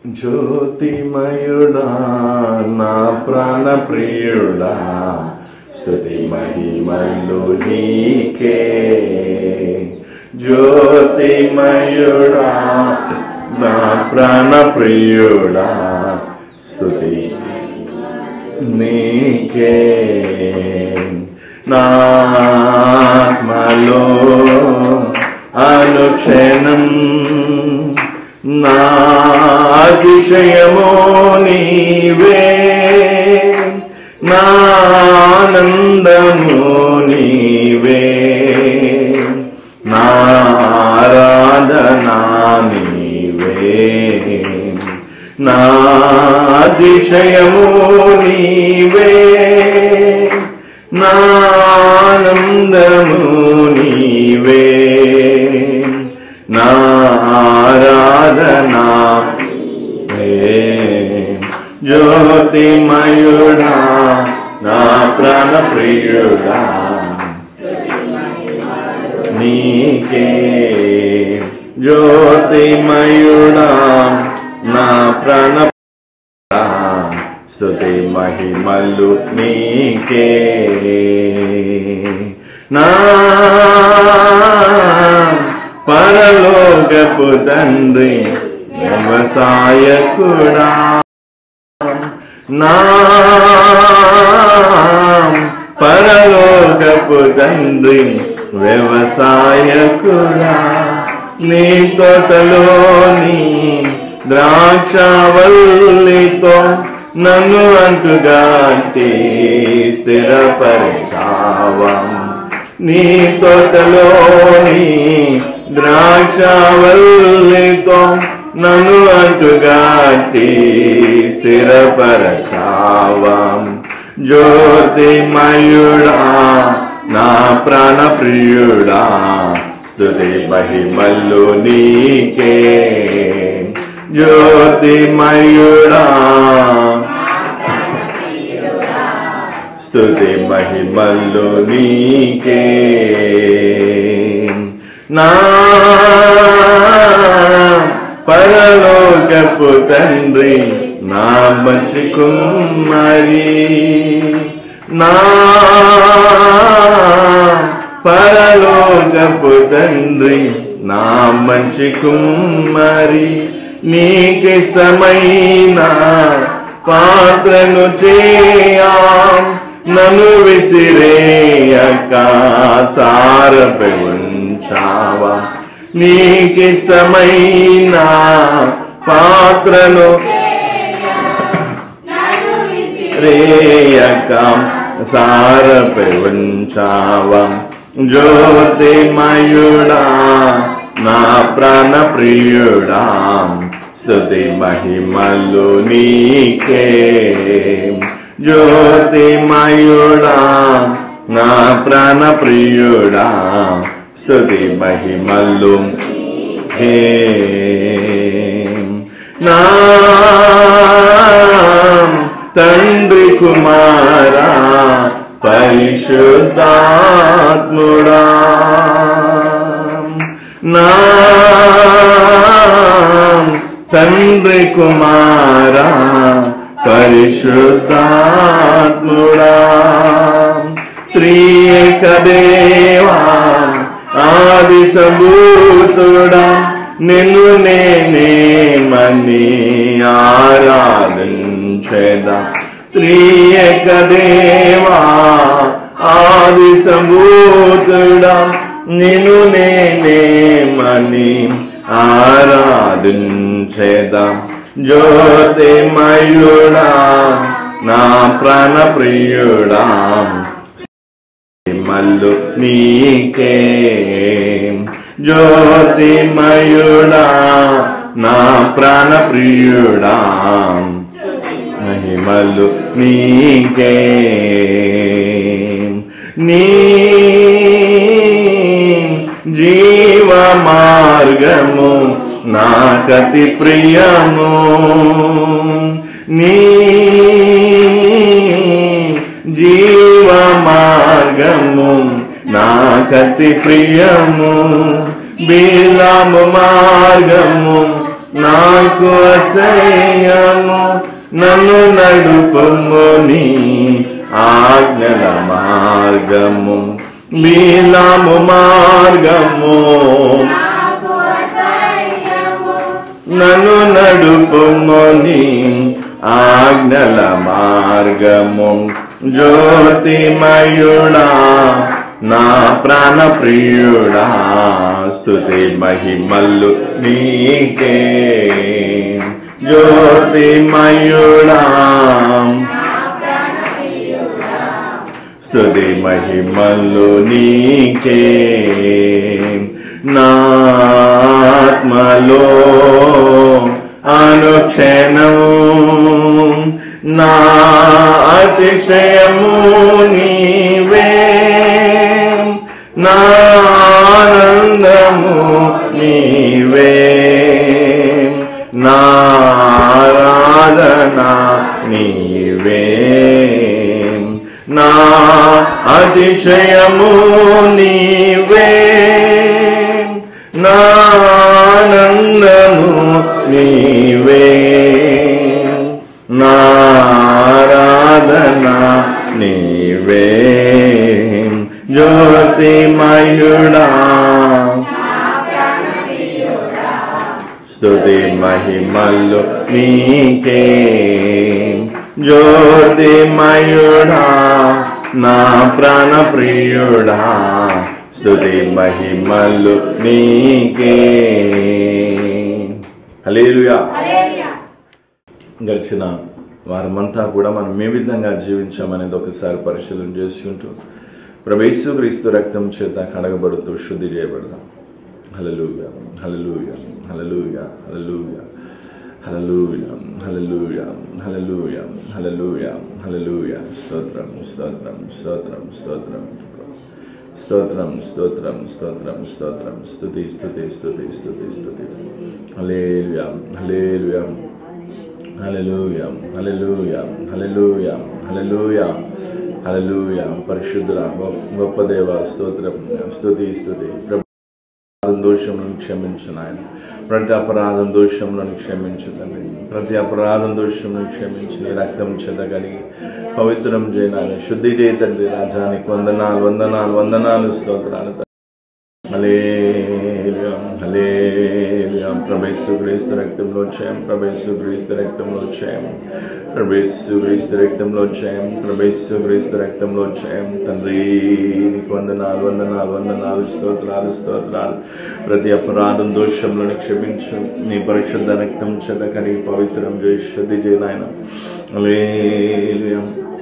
జ్యోతిమయుడా నా ప్రాణ ప్రియుడా స్తుతి మహిమలు నీకే జ్యోతిమయుడా నా ప్రాణ ప్రియుడా స్తుతి నీకే నాత్మలో అనుక్షణం నాతిశయమో నీవే నానందము నీవే నారాధనా నీవే నాతిశయము నీవే నానందము నీవే నారాధనా జ్యోతిమయుడా నా ప్రాణ ప్రియుడా నీకే జ్యోతిమయుడా నా ప్రాణ స్తుతి మహిమలు నీకే నా పరలోకపు తండ్రి వ్యవసాయకుడా నా పరలోకపు తండ్రి వ్యవసాయకుడా నీ తోటలోని ద్రాక్షవల్లితో నన్ను అంటుగాంటి స్థిరపరిచావం నీ తోటలోని ద్రాక్షవల్లితో నన్ను అంటుగాంటి స్థిరపరచావం జ్యోతిమయుడా నా ప్రాణ ప్రియుడా స్తుతి మహిమల్లు నీకే జ్యోతిమయుడా స్తుతి మహిమల్లు నీకే నా పరలోకపు తండ్రి నా మంచి కుమ్మరి నా పరలోకపు తండ్రి నా మంచి కుమ్మరి నీకిష్టమైన పాత్రను చేయా నన్ను విసిరేయక సారపై ఉంచావా నీకిష్టమైన పాత్రను రేయక సారపై ఉంచావా జ్యోతిమయుడా నా ప్రాణ ప్రియుడా స్తుతి మహిమలు నీకే జ్యోతిమయుడా నా ప్రాణ ప్రియుడా స్తుతి మహిమలు హే నా తండ్రి కుమారా పరిశుద్ధాత్ముడా నా తండ్రి కుమారా పరిశుద్ధాత్ముడా త్రియేక దేవా ఆది సంభూతుడా నిన్ను నేనేమని ఆరాధించేదా త్రియేక దేవా ఆది సంభూతుడా నిన్ను నేనేమని ఆరాధించేదా జ్యోతిమయుడా నా ప్రాణ ప్రియుడా మల్లు నీకే జ్యోతిమయుడా నా ప్రాణ ప్రియుడా మహిమలు నీకే నీ జీవ మార్గము నాకతి ప్రియము నీ జీవ మార్గము నాకతి ప్రియము బీలము మార్గము నాకు అసహ్యము నన్ను నడుపుము నీ ఆజ్ఞల మార్గము లీలాము మార్గము నాకు అసహ్యము నన్ను నడుపుమని ఆజ్ఞల మార్గము జ్యోతిమయుడా నా ప్రాణ ప్రియుడా స్తుతి మహిమల్లు నీకే జ్యోతిమయుడా స్తుతి మహిమల్లు నీకే నాత్మలో అనుక్షణం నా అతిశయము నీవే నా ఆనందము నీవే నా ఆరాధన నీవే నా అతిశయము నీవే నా ఆనందము నీవే నా ఆరాధన నీవే జ్యోతిమయుడా స్తుతి మహిమల్లు నీకే జ్యోతిమయుడా నా ప్రాణ ప్రియుడా స్తుతి మహిమల్లు నీకే హల్లెలూయా హల్లెలూయా గడిచిన వారమంతా కూడా మనం ఏ విధంగా జీవించామనేది ఒకసారి పరిశీలన చేసుకుంటూ ప్రవేశు క్రీస్తు రక్తం చేత కడగబడుతూ శుద్ధి చేయబడదాం హలలుయ హలలుయ హలలుయ హలలుయ హలలుయ హలలుయ హలలుయ హలలుయ హలలుయ స్తోత్రం స్తోత్రం స్తోత్రం స్తోత్రం స్తోత్రం స్తోత్రం స్తోత్రం స్తోత్రం స్తుతి స్తుతి స్తుతి స్తుతి స్తుతి హలేలుయా హలేలుయా హల్లెలూయా హల్లెలూయా హల్లెలూయా హల్లెలూయా హల్లెలూయా పరిశుద్ధుల గొప్ప- గొప్ప దేవ స్తోత్రం స్తుతి స్తుతి ప్రభు అపరాధం దోషములను క్షమించు ఆయన ప్రతి అపరాధం దోషములను క్షమించు తండ్రి ప్రతి అపరాధం దోషములను క్షమించి నీ రక్తం చేత కలిగి పవిత్రం చేయనాన్ని శుద్ధి చేయ తండ్రి రాజానికి వందనాలు వందనాలు వందనాలు స్తోత్రాలు తండ్రి. హల్లెలూయా హల్లెలూయా ప్రభేసు క్రీస్తు రక్తంలో చేయం ప్రభేసు క్రీస్తు రక్తంలో చేయం ప్రభేసు క్రీస్తు రక్తంలో చేయం ప్రభేసు క్రీస్తు రక్తంలో చేయం తండ్రి నీకు వందనాలు వందనాలు వందనాలు స్తోత్రాలు స్తోత్రాలు ప్రతి అపరాధం దోషంలోని క్షమించు నీ పరిశుద్ధ రక్తం చేత కడిగి పవిత్రం చేసి శుద్ధి చేయనాయన హల్లెలూయా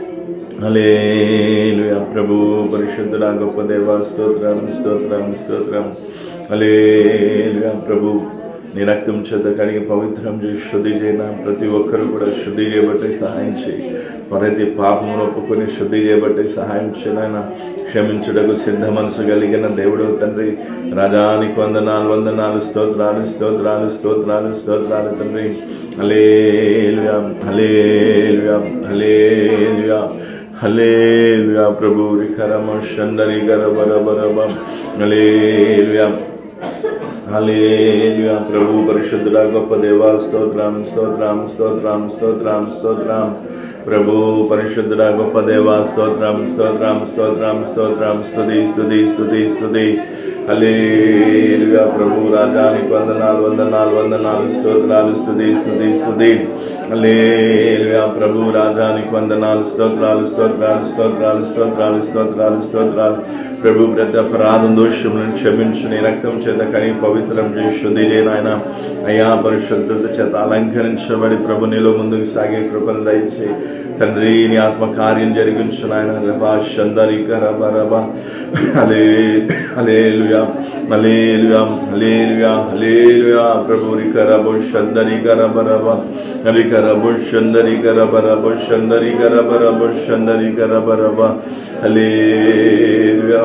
హల్లెలూయా ప్రభు పరిశుద్ధుల గొప్ప దేవ స్తోత్రం స్తోత్రం స్తోత్రం హల్లెలూయా ప్రభు నీ రక్తం చేత కడిగి పవిత్రం చేసి శుద్ధి చేయన ప్రతి ఒక్కరు కూడా శుద్ధి చేయబట్టి సహాయం చేయి ప్రతి పాపమును ఒప్పుకొని శుద్ధి చేయబట్టి సహాయం చేయనైనా క్షమించుటకు సిద్ధ మనసు కలిగిన దేవుడు తండ్రి రాజానికి వందనాలు వందనాలు స్తోత్రాలు స్తోత్రాలు స్తోత్రాలు స్తోత్రాలు తండ్రి హలేలుయా హలేలుయా హలేలుయా హలేలుయా ప్రభు రిఖరమ షందరి గర బర బర బం హలేలుయా హల్లెలూయా ప్రభు పరిశుద్ధుల గొప్ప దేవా స్తోత్రం స్తోత్రం స్తోత్రం స్తోత్రం స్తోత్రం ప్రభు పరిశుద్ధుల గొప్ప దేవా స్తోత్రం స్తోత్రం స్తోత్రం స్తోత్రం స్తుతి స్తుతి స్తుతి స్తుతి హల్లెలూయా ప్రభు రాజానికి వందనాలు వందనాలు వందనాలు స్తోత్రాలు స్తుతి స్తుతి స్తుతి హల్లెలూయా ప్రభు రాజానికి వందనాలు స్తోత్రాలు స్తోత్రాలు స్తోత్రాలు స్తోత్రాలు స్తోత్రాలు స్తోత్రాలు ప్రభు ప్రతి అపరాధం దోషములను క్షమించు నీ రక్తం చేత కని పవిత్రం చేసి శుద్ధి చేయనాయన అయ్యా పరిశుద్ధత చేత అలంకరించబడి ప్రభు నీలో ముందుకు సాగే కృపను దయచే తండ్రి నీ ఆత్మ కార్యం జరిగించు నాయన రబా షందరిక రబ రబ హలే హలేలుయా హలేలుయా హలేలుయా హలేలుయా ప్రభు రిక రబ షందరిక రబ రబ హరిక రబ షందరిక రబ రబ షందరిక రబ రబ షందరిక రబ రబ హలేలుయా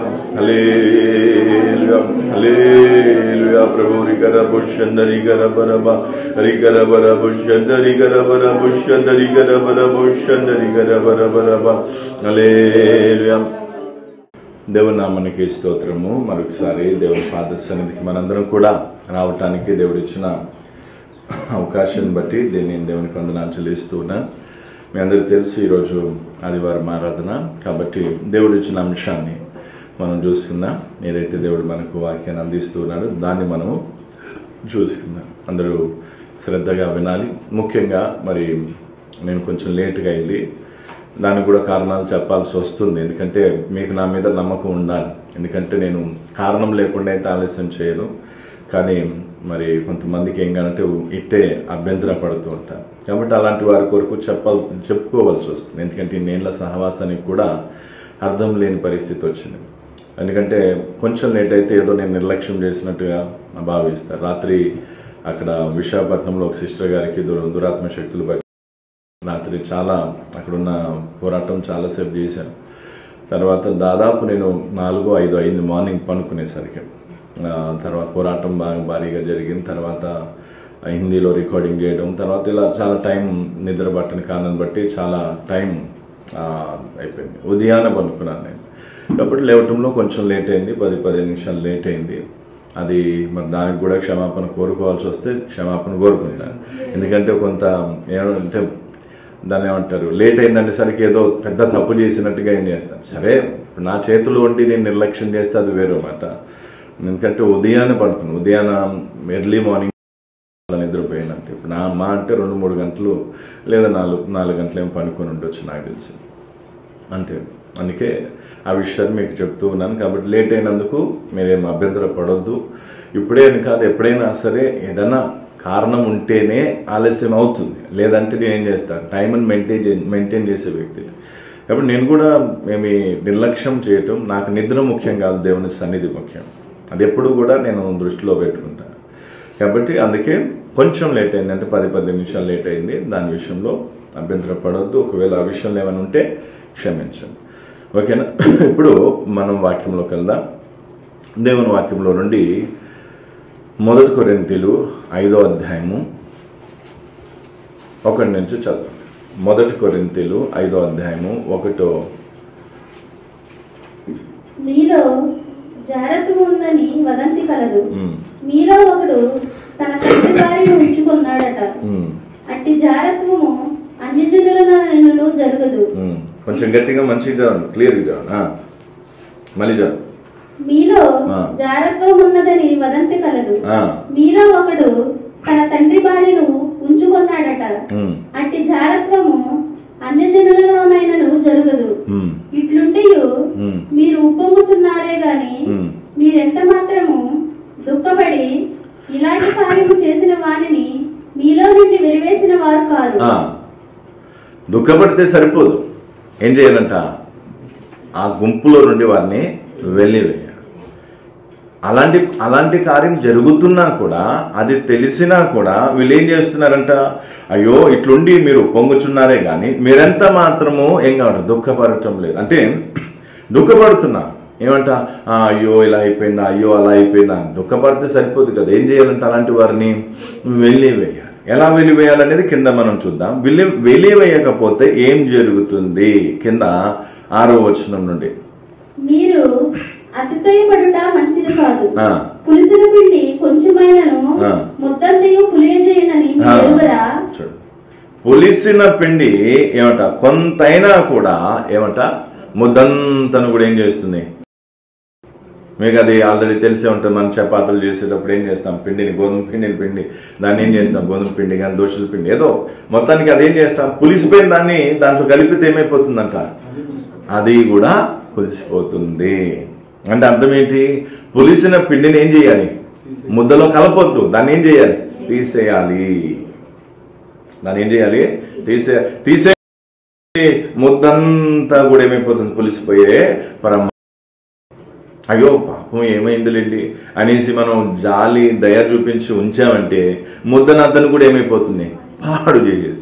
హలేలుయా హలేలుయా ప్రభు రిక రబ షందరిక రబ రబ హరిక రబ రబ షందరిక రబ రబ షందరిక రబ రబ షందరిక రబ రబ రబ హలేలుయా దేవునామానికి స్తోత్రము మరొకసారి దేవుని పాద సన్నిధికి మనందరం కూడా రావటానికి దేవుడు ఇచ్చిన అవకాశాన్ని బట్టి దీన్ని దేవునికి వందనాలు చెల్లిస్తూ ఉన్నా మీ అందరికీ తెలుసు ఈరోజు ఆదివారం ఆరాధన కాబట్టి దేవుడు ఇచ్చిన అంశాన్ని మనం చూసుకుందాం ఏదైతే దేవుడు మనకు వాక్యాన్ని అందిస్తూ ఉన్నాడో దాన్ని మనము చూసుకుందాం అందరూ శ్రద్ధగా వినాలి ముఖ్యంగా మరి నేను కొంచెం లేట్గా అయింది దానికి కూడా కారణాలు చెప్పాల్సి వస్తుంది ఎందుకంటే మీకు నా మీద నమ్మకం ఉండాలి ఎందుకంటే నేను కారణం లేకుండా అయితే ఆలస్యం చేయను కానీ మరి కొంతమందికి ఏం కానంటే ఇట్టే అభ్యంతర పడుతూ ఉంటారు కాబట్టి అలాంటి వారి కొరకు చెప్పాల్ చెప్పుకోవాల్సి వస్తుంది ఎందుకంటే ఈ నేళ్ల సహవాసానికి కూడా అర్థం లేని పరిస్థితి వచ్చింది ఎందుకంటే కొంచెం లేట్ అయితే ఏదో నేను నిర్లక్ష్యం చేసినట్టుగా భావిస్తారు రాత్రి అక్కడ విశాఖపట్నంలో ఒక సిస్టర్ గారికి దుర- దురాత్మ శక్తులు పట్టి రాత్రి చాలా అక్కడున్న పోరాటం చాలాసేపు చేశాను తర్వాత దాదాపు నేను నాలుగో ఐదు అయింది మార్నింగ్ పనుకునేసరికి ఆ, తర్వాత పోరాటం బాగా భారీగా జరిగింది తర్వాత హిందీలో రికార్డింగ్ చేయడం తర్వాత ఇలా చాలా టైం నిద్ర పట్టని కారణం బట్టి చాలా టైం ఆ, అయిపోయింది ఉదయాన పనుకున్నాను నేను కాబట్టి లేవటంలో కొంచెం లేట్ అయింది పది పదిహేను నిమిషాలు లేట్ అయింది అది మరి దానికి కూడా క్షమాపణ కోరుకోవాల్సి వస్తే క్షమాపణ కోరుకుంటాను ఎందుకంటే కొంత ఏమంటే దాన్ని ఏమంటారు లేట్ అయిందనేసరికి ఏదో పెద్ద తప్పు చేసినట్టుగా ఏం చేస్తాను సరే ఇప్పుడు నా చేతులు ఉండి నేను నిర్లక్ష్యం చేస్తే అది వేరే మాట ఎందుకంటే ఉదయాన్నే పడుకున్నాను ఉదయాన ఎర్లీ మార్నింగ్ నిద్రపోయినంతే ఇప్పుడు నా మా అంటే రెండు మూడు గంటలు లేదా నాలుగు నాలుగు గంటలు ఏం పనుకొని ఉండొచ్చు నాకు తెలిసి అంతే అందుకే ఆ విషయాన్ని మీకు చెప్తూ ఉన్నాను కాబట్టి లేట్ అయినందుకు మీరేం అభ్యంతర పడొద్దు ఇప్పుడే అని కాదు ఎప్పుడైనా సరే ఏదైనా కారణం ఉంటేనే ఆలస్యం అవుతుంది లేదంటే నేను ఏం చేస్తాను టైంని మెయింటైన్ చే- మెయింటైన్ చేసే వ్యక్తి కాబట్టి నేను కూడా మేము నిర్లక్ష్యం చేయటం నాకు నిద్ర ముఖ్యం కాదు దేవుని సన్నిధి ముఖ్యం అది ఎప్పుడు కూడా నేను దృష్టిలో పెట్టుకుంటాను కాబట్టి అందుకే కొంచెం లేట్ అయింది అంటే పది పది నిమిషాలు లేట్ అయింది దాని విషయంలో అభ్యంతరం పడవద్దు ఒకవేళ ఆ విషయంలో ఏమైనా ఉంటే క్షమించండి ఓకేనా ఇప్పుడు మనం వాక్యంలోకి వెళ్దాం దేవుని వాక్యంలో నుండి మొదటి కొరింతీలు ఐదో అధ్యాయము ఒకటి నుంచి చదువు మొదటి కొరింతీలు ఐదో అధ్యాయము ఒకటో మీలో జాగ్రత్తగా ఉందని వదంతి కలదు ఉమ్, మీలో ఒకడు తన తండ్రి భార్యను ఉంచుకున్నాడట ఉమ్, అట్టి జాగ్రత్తము అన్యజనులను జరగదు ఉమ్. కొంచెం గట్టిగా మంచిగా చదవండి క్లియర్గా చదవండి ఆ. మళ్ళీ చదవండి మీలో ఆ. జాగ్రత్తం ఉన్నదని వదంతి కలదు ఆ, మీలో ఒకడు తన తండ్రి భార్యను ఉంచుకున్నాడట ఉమ్, అట్టి జాగ్రత్తము అన్యజనులలోనైనను జరగదు ఉమ్, ఇట్లుండి ఉమ్, మీరు ఉప్పొంగుచున్నారే గాని ఉమ్. మీరెంత మాత్రము దుఃఖపడి ఇలాంటి కార్యము చేసిన వానిని మీలో నుండి వెలివేసిన వారు కారు ఆ. దుఃఖపడితే సరిపోదు ఏం చేయాలంట ఆ గుంపులో నుండి వారిని వెళ్ళివేయాలి అలాంటి అలాంటి కార్యం జరుగుతున్నా కూడా అది తెలిసినా కూడా వీళ్ళు ఏం చేస్తున్నారంట అయ్యో ఇట్లుండి మీరు పొంగుచున్నారే కానీ మీరెంత మాత్రము ఏం కావాలి దుఃఖపడటం లేదు అంటే దుఃఖపడుతున్నా ఏమంట "ఆ, అయ్యో ఇలా అయిపోయిందా అయ్యో అలా అయిపోయిందా అని దుఃఖపడితే సరిపోదు కదా ఏం చేయాలంటే అలాంటి వారిని వెలివేయాలి ఎలా వెలివేయాలనేది కింద మనం చూద్దాం వెలి వెలివేయకపోతే ఏం జరుగుతుంది కింద ఆరో వచనం నుండి మీరు అతిశయపడుట మంచిది కాదు ఆ. పులిసిన పిండి కొంచెమైనను ఆ. ముద్దంతయు పులియజేయనని ఆ, ఎరుగరా చూడు పులిసిన పిండి ఏమంట కొంతైనా కూడా ఏమంట ముద్దంతను కూడా ఏం చేస్తుంది మీకు అది ఆల్రెడీ తెలిసే ఉంటుంది మనం చపాతీలు చేసేటప్పుడు ఏం చేస్తాం పిండిని గోధుమ పిండిని పిండి దాన్ని ఏం చేస్తాం గోధుమ పిండి కానీ దోశల పిండి ఏదో మొత్తానికి అదేం చేస్తాం పులిసిపోయిన దాన్ని దాంట్లో కలిపితే ఏమైపోతుందంట అది కూడా పులిసిపోతుంది అంటే అర్థం ఏంటి పులిసిన పిండిని ఏం చేయాలి ముద్దలో కలపొద్దు దాన్ని ఏం చేయాలి తీసేయాలి దాన్ని ఏం చేయాలి తీసే తీసే ముద్దంతా కూడా ఏమైపోతుంది పులిసిపోయే పరమ అయ్యో పాపం ఏమైందిలేండి అనేసి మనం జాలి దయ చూపించి ఉంచామంటే ముద్దనంతను కూడా ఏమైపోతుంది పాడు చేసేస్తుంది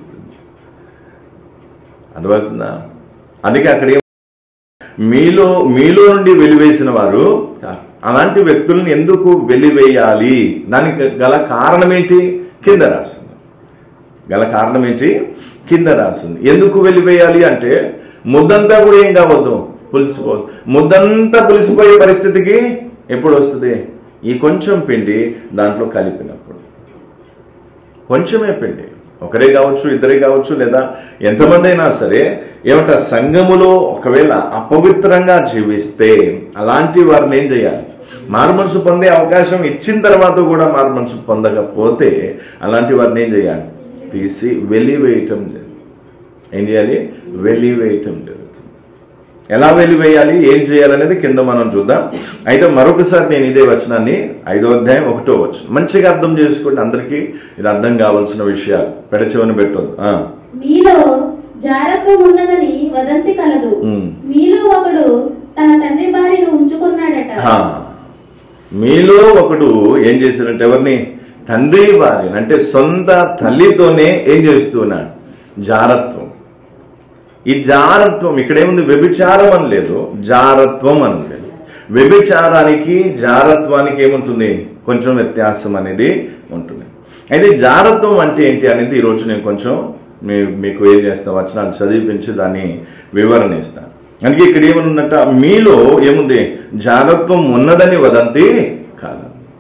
అర్థమవుతుందా అందుకే అక్కడ ఏం- మీలో మీలో నుండి వెలివేసిన వారు అలాంటి వ్యక్తులను ఎందుకు వెలివేయాలి దానికి గల కారణం ఏంటి కింద రాస్తుంది గల కారణం ఏంటి కింద రాస్తుంది ఎందుకు వెలివేయాలి అంటే ముద్దంతా కూడా ఏం కావద్దు పులిసిపోదు ముద్దంతా పులిసిపోయే పరిస్థితికి ఎప్పుడు వస్తుంది ఈ కొంచెం పిండి దాంట్లో కలిపినప్పుడు కొంచెమే పిండి ఒకరే కావచ్చు ఇద్దరే కావచ్చు లేదా ఎంతమంది అయినా సరే ఏమంట సంఘములో ఒకవేళ అపవిత్రంగా జీవిస్తే అలాంటి వారిని ఏం చేయాలి మారుమనసు పొందే అవకాశం ఇచ్చిన తర్వాత కూడా మారుమనసు పొందకపోతే అలాంటి వారిని ఏం చేయాలి తీసి వెలివేయటం జరుగుతుంది. ఏం చేయాలి వెలివేయటం జరుగుతుంది ఎలా వెలివేయాలి ఏం చేయాలనేది కింద మనం చూద్దాం అయితే మరొకసారి నేను ఇదే వచనాన్ని ఐదో అధ్యాయం ఒకటో వచ్చు మంచిగా అర్థం చేసుకోండి అందరికీ ఇది అర్థం కావాల్సిన విషయాలు పెడచెవని పెట్టొద్దు ఆ, మీలో జారత్వం ఉన్నదని వదంతి కలదు ఉమ్. మీలో ఒకడు తన తండ్రి భార్యను ఉంచుకున్నాడట ఆ. మీలో ఒకడు ఏం చేశారంటే ఎవరిని తండ్రి భార్య అంటే సొంత తల్లితోనే ఏం చేస్తున్నాడు జారత్వం ఈ జారత్వం ఇక్కడేముంది వ్యభిచారం అని లేదు జారత్వం అని లేదు వ్యభిచారానికి జారత్వానికి ఏముంటుంది కొంచెం వ్యత్యాసం అనేది ఉంటుంది అయితే జారత్వం అంటే ఏంటి అనేది ఈరోజు నేను కొంచెం మీ మీకు ఏం చేస్తా వచనాలు చదివించి దాన్ని వివరణ ఇస్తాను అందుకే ఇక్కడ ఏమనుందంట మీలో ఏముంది జారత్వం ఉన్నదని వదంతి కాదు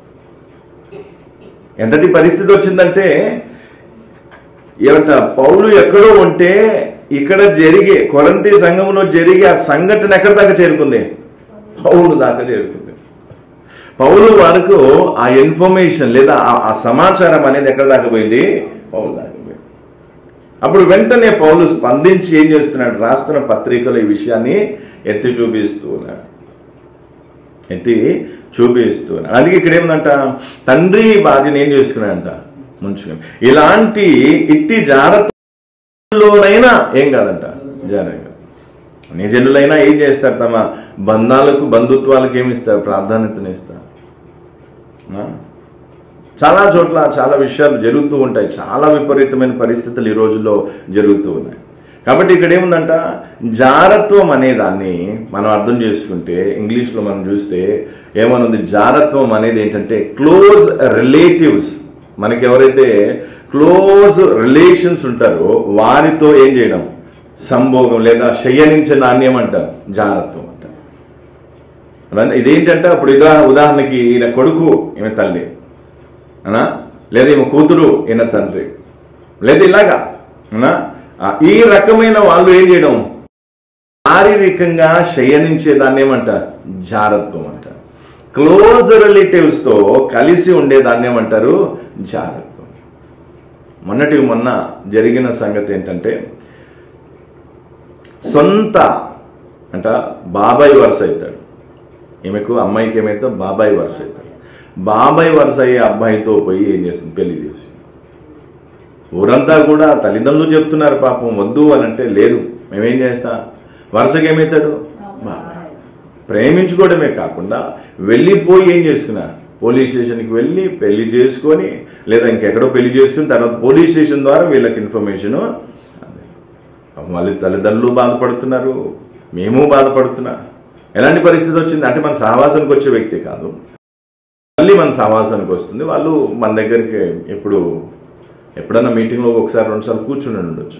ఎంతటి పరిస్థితి వచ్చిందంటే ఏమంట పౌలు ఎక్కడో ఉంటే ఇక్కడ జరిగే కొరంతి సంఘంలో జరిగే ఆ సంఘటన ఎక్కడ దాకా చేరుకుంది పౌలు దాకా చేరుకుంది పౌలు వరకు ఆ ఇన్ఫర్మేషన్ లేదా ఆ- ఆ సమాచారం అనేది ఎక్కడ దాకా పోయింది పౌలు దాకా పోయింది అప్పుడు వెంటనే పౌలు స్పందించి ఏం చేస్తున్నాడు రాస్తున్న పత్రికలో ఈ విషయాన్ని ఎత్తి చూపిస్తూ ఉన్నాడు ఎత్తి చూపిస్తూ ఉన్నాడు అందుకే ఇక్కడ ఏముందంట తండ్రి భార్యను ఏం చేసుకున్నాడంట ముంచుకుని ఇలాంటి ఇట్టి జాగ్రత్తలోనైనా ఏం కాదంట జాగ్రత్త నిజనులైనా ఏం చేస్తారు తమ బంధాలకు బంధుత్వాలకు ఏమి ఇస్తారు ప్రాధాన్యతనిస్తారు ఆ? చాలా చోట్ల చాలా విషయాలు జరుగుతూ ఉంటాయి చాలా విపరీతమైన పరిస్థితులు ఈ రోజుల్లో జరుగుతూ ఉన్నాయి కాబట్టి ఇక్కడ ఏముందంట జారత్వం అనే దాన్ని మనం అర్థం చేసుకుంటే ఇంగ్లీష్లో మనం చూస్తే ఏమనుంది జారత్వం అనేది ఏంటంటే క్లోజ్ రిలేటివ్స్ మనకి ఎవరైతే క్లోజ్ రిలేషన్స్ ఉంటారో వారితో ఏం చేయడం సంభోగం లేదా శయనించే నాణ్యం అంటారు జారత్వం అంటారు అలా- ఇదేంటంటే అప్పుడు ఇదా ఉదాహరణకి ఈయన కొడుకు ఈమె తల్లి అనా లేదా ఈమె కూతురు ఈయన తండ్రి లేదా ఇలాగా అనా ఆ, ఈ రకమైన వాళ్ళు ఏం చేయడం శారీరకంగా శయనించే దాన్ని ఏమంటారు జారత్వం అంటారు క్లోజ్ రిలేటివ్స్ తో కలిసి ఉండే దాన్ని ఏమంటారు జారత్వం మొన్నటి మొన్న జరిగిన సంగతి ఏంటంటే సొంత అంట బాబాయ్ వరుస అవుతాడు ఈమెకు అమ్మాయికి ఏమైతే బాబాయ్ వరుస అవుతాడు బాబాయ్ వరుస అయ్యే అబ్బాయితో పోయి ఏం చేస్తుంది పెళ్లి చేస్తుంది ఊరంతా కూడా తల్లిదండ్రులు చెప్తున్నారు పాపం వద్దు అని అంటే లేదు మేమేం చేస్తా వరుసకి ఏమవుతాడు బాబాయ్ ప్రేమించుకోవడమే కాకుండా వెళ్ళిపోయి ఏం చేసుకున్నారు పోలీస్ స్టేషన్కి వెళ్ళి పెళ్లి చేసుకొని లేదా ఇంకెక్కడో పెళ్లి చేసుకుని తర్వాత పోలీస్ స్టేషన్ ద్వారా వీళ్ళకి ఇన్ఫర్మేషన్ మళ్ళీ తల్లిదండ్రులు బాధపడుతున్నారు మేము బాధపడుతున్నా ఎలాంటి పరిస్థితి వచ్చింది అంటే మన సహవాసానికి వచ్చే వ్యక్తి కాదు మళ్ళీ మన సహవాసానికి వస్తుంది వాళ్ళు మన దగ్గరికి ఎప్పుడు ఎప్పుడన్నా మీటింగ్లో ఒకసారి రెండుసార్లు కూర్చుని ఉండొచ్చు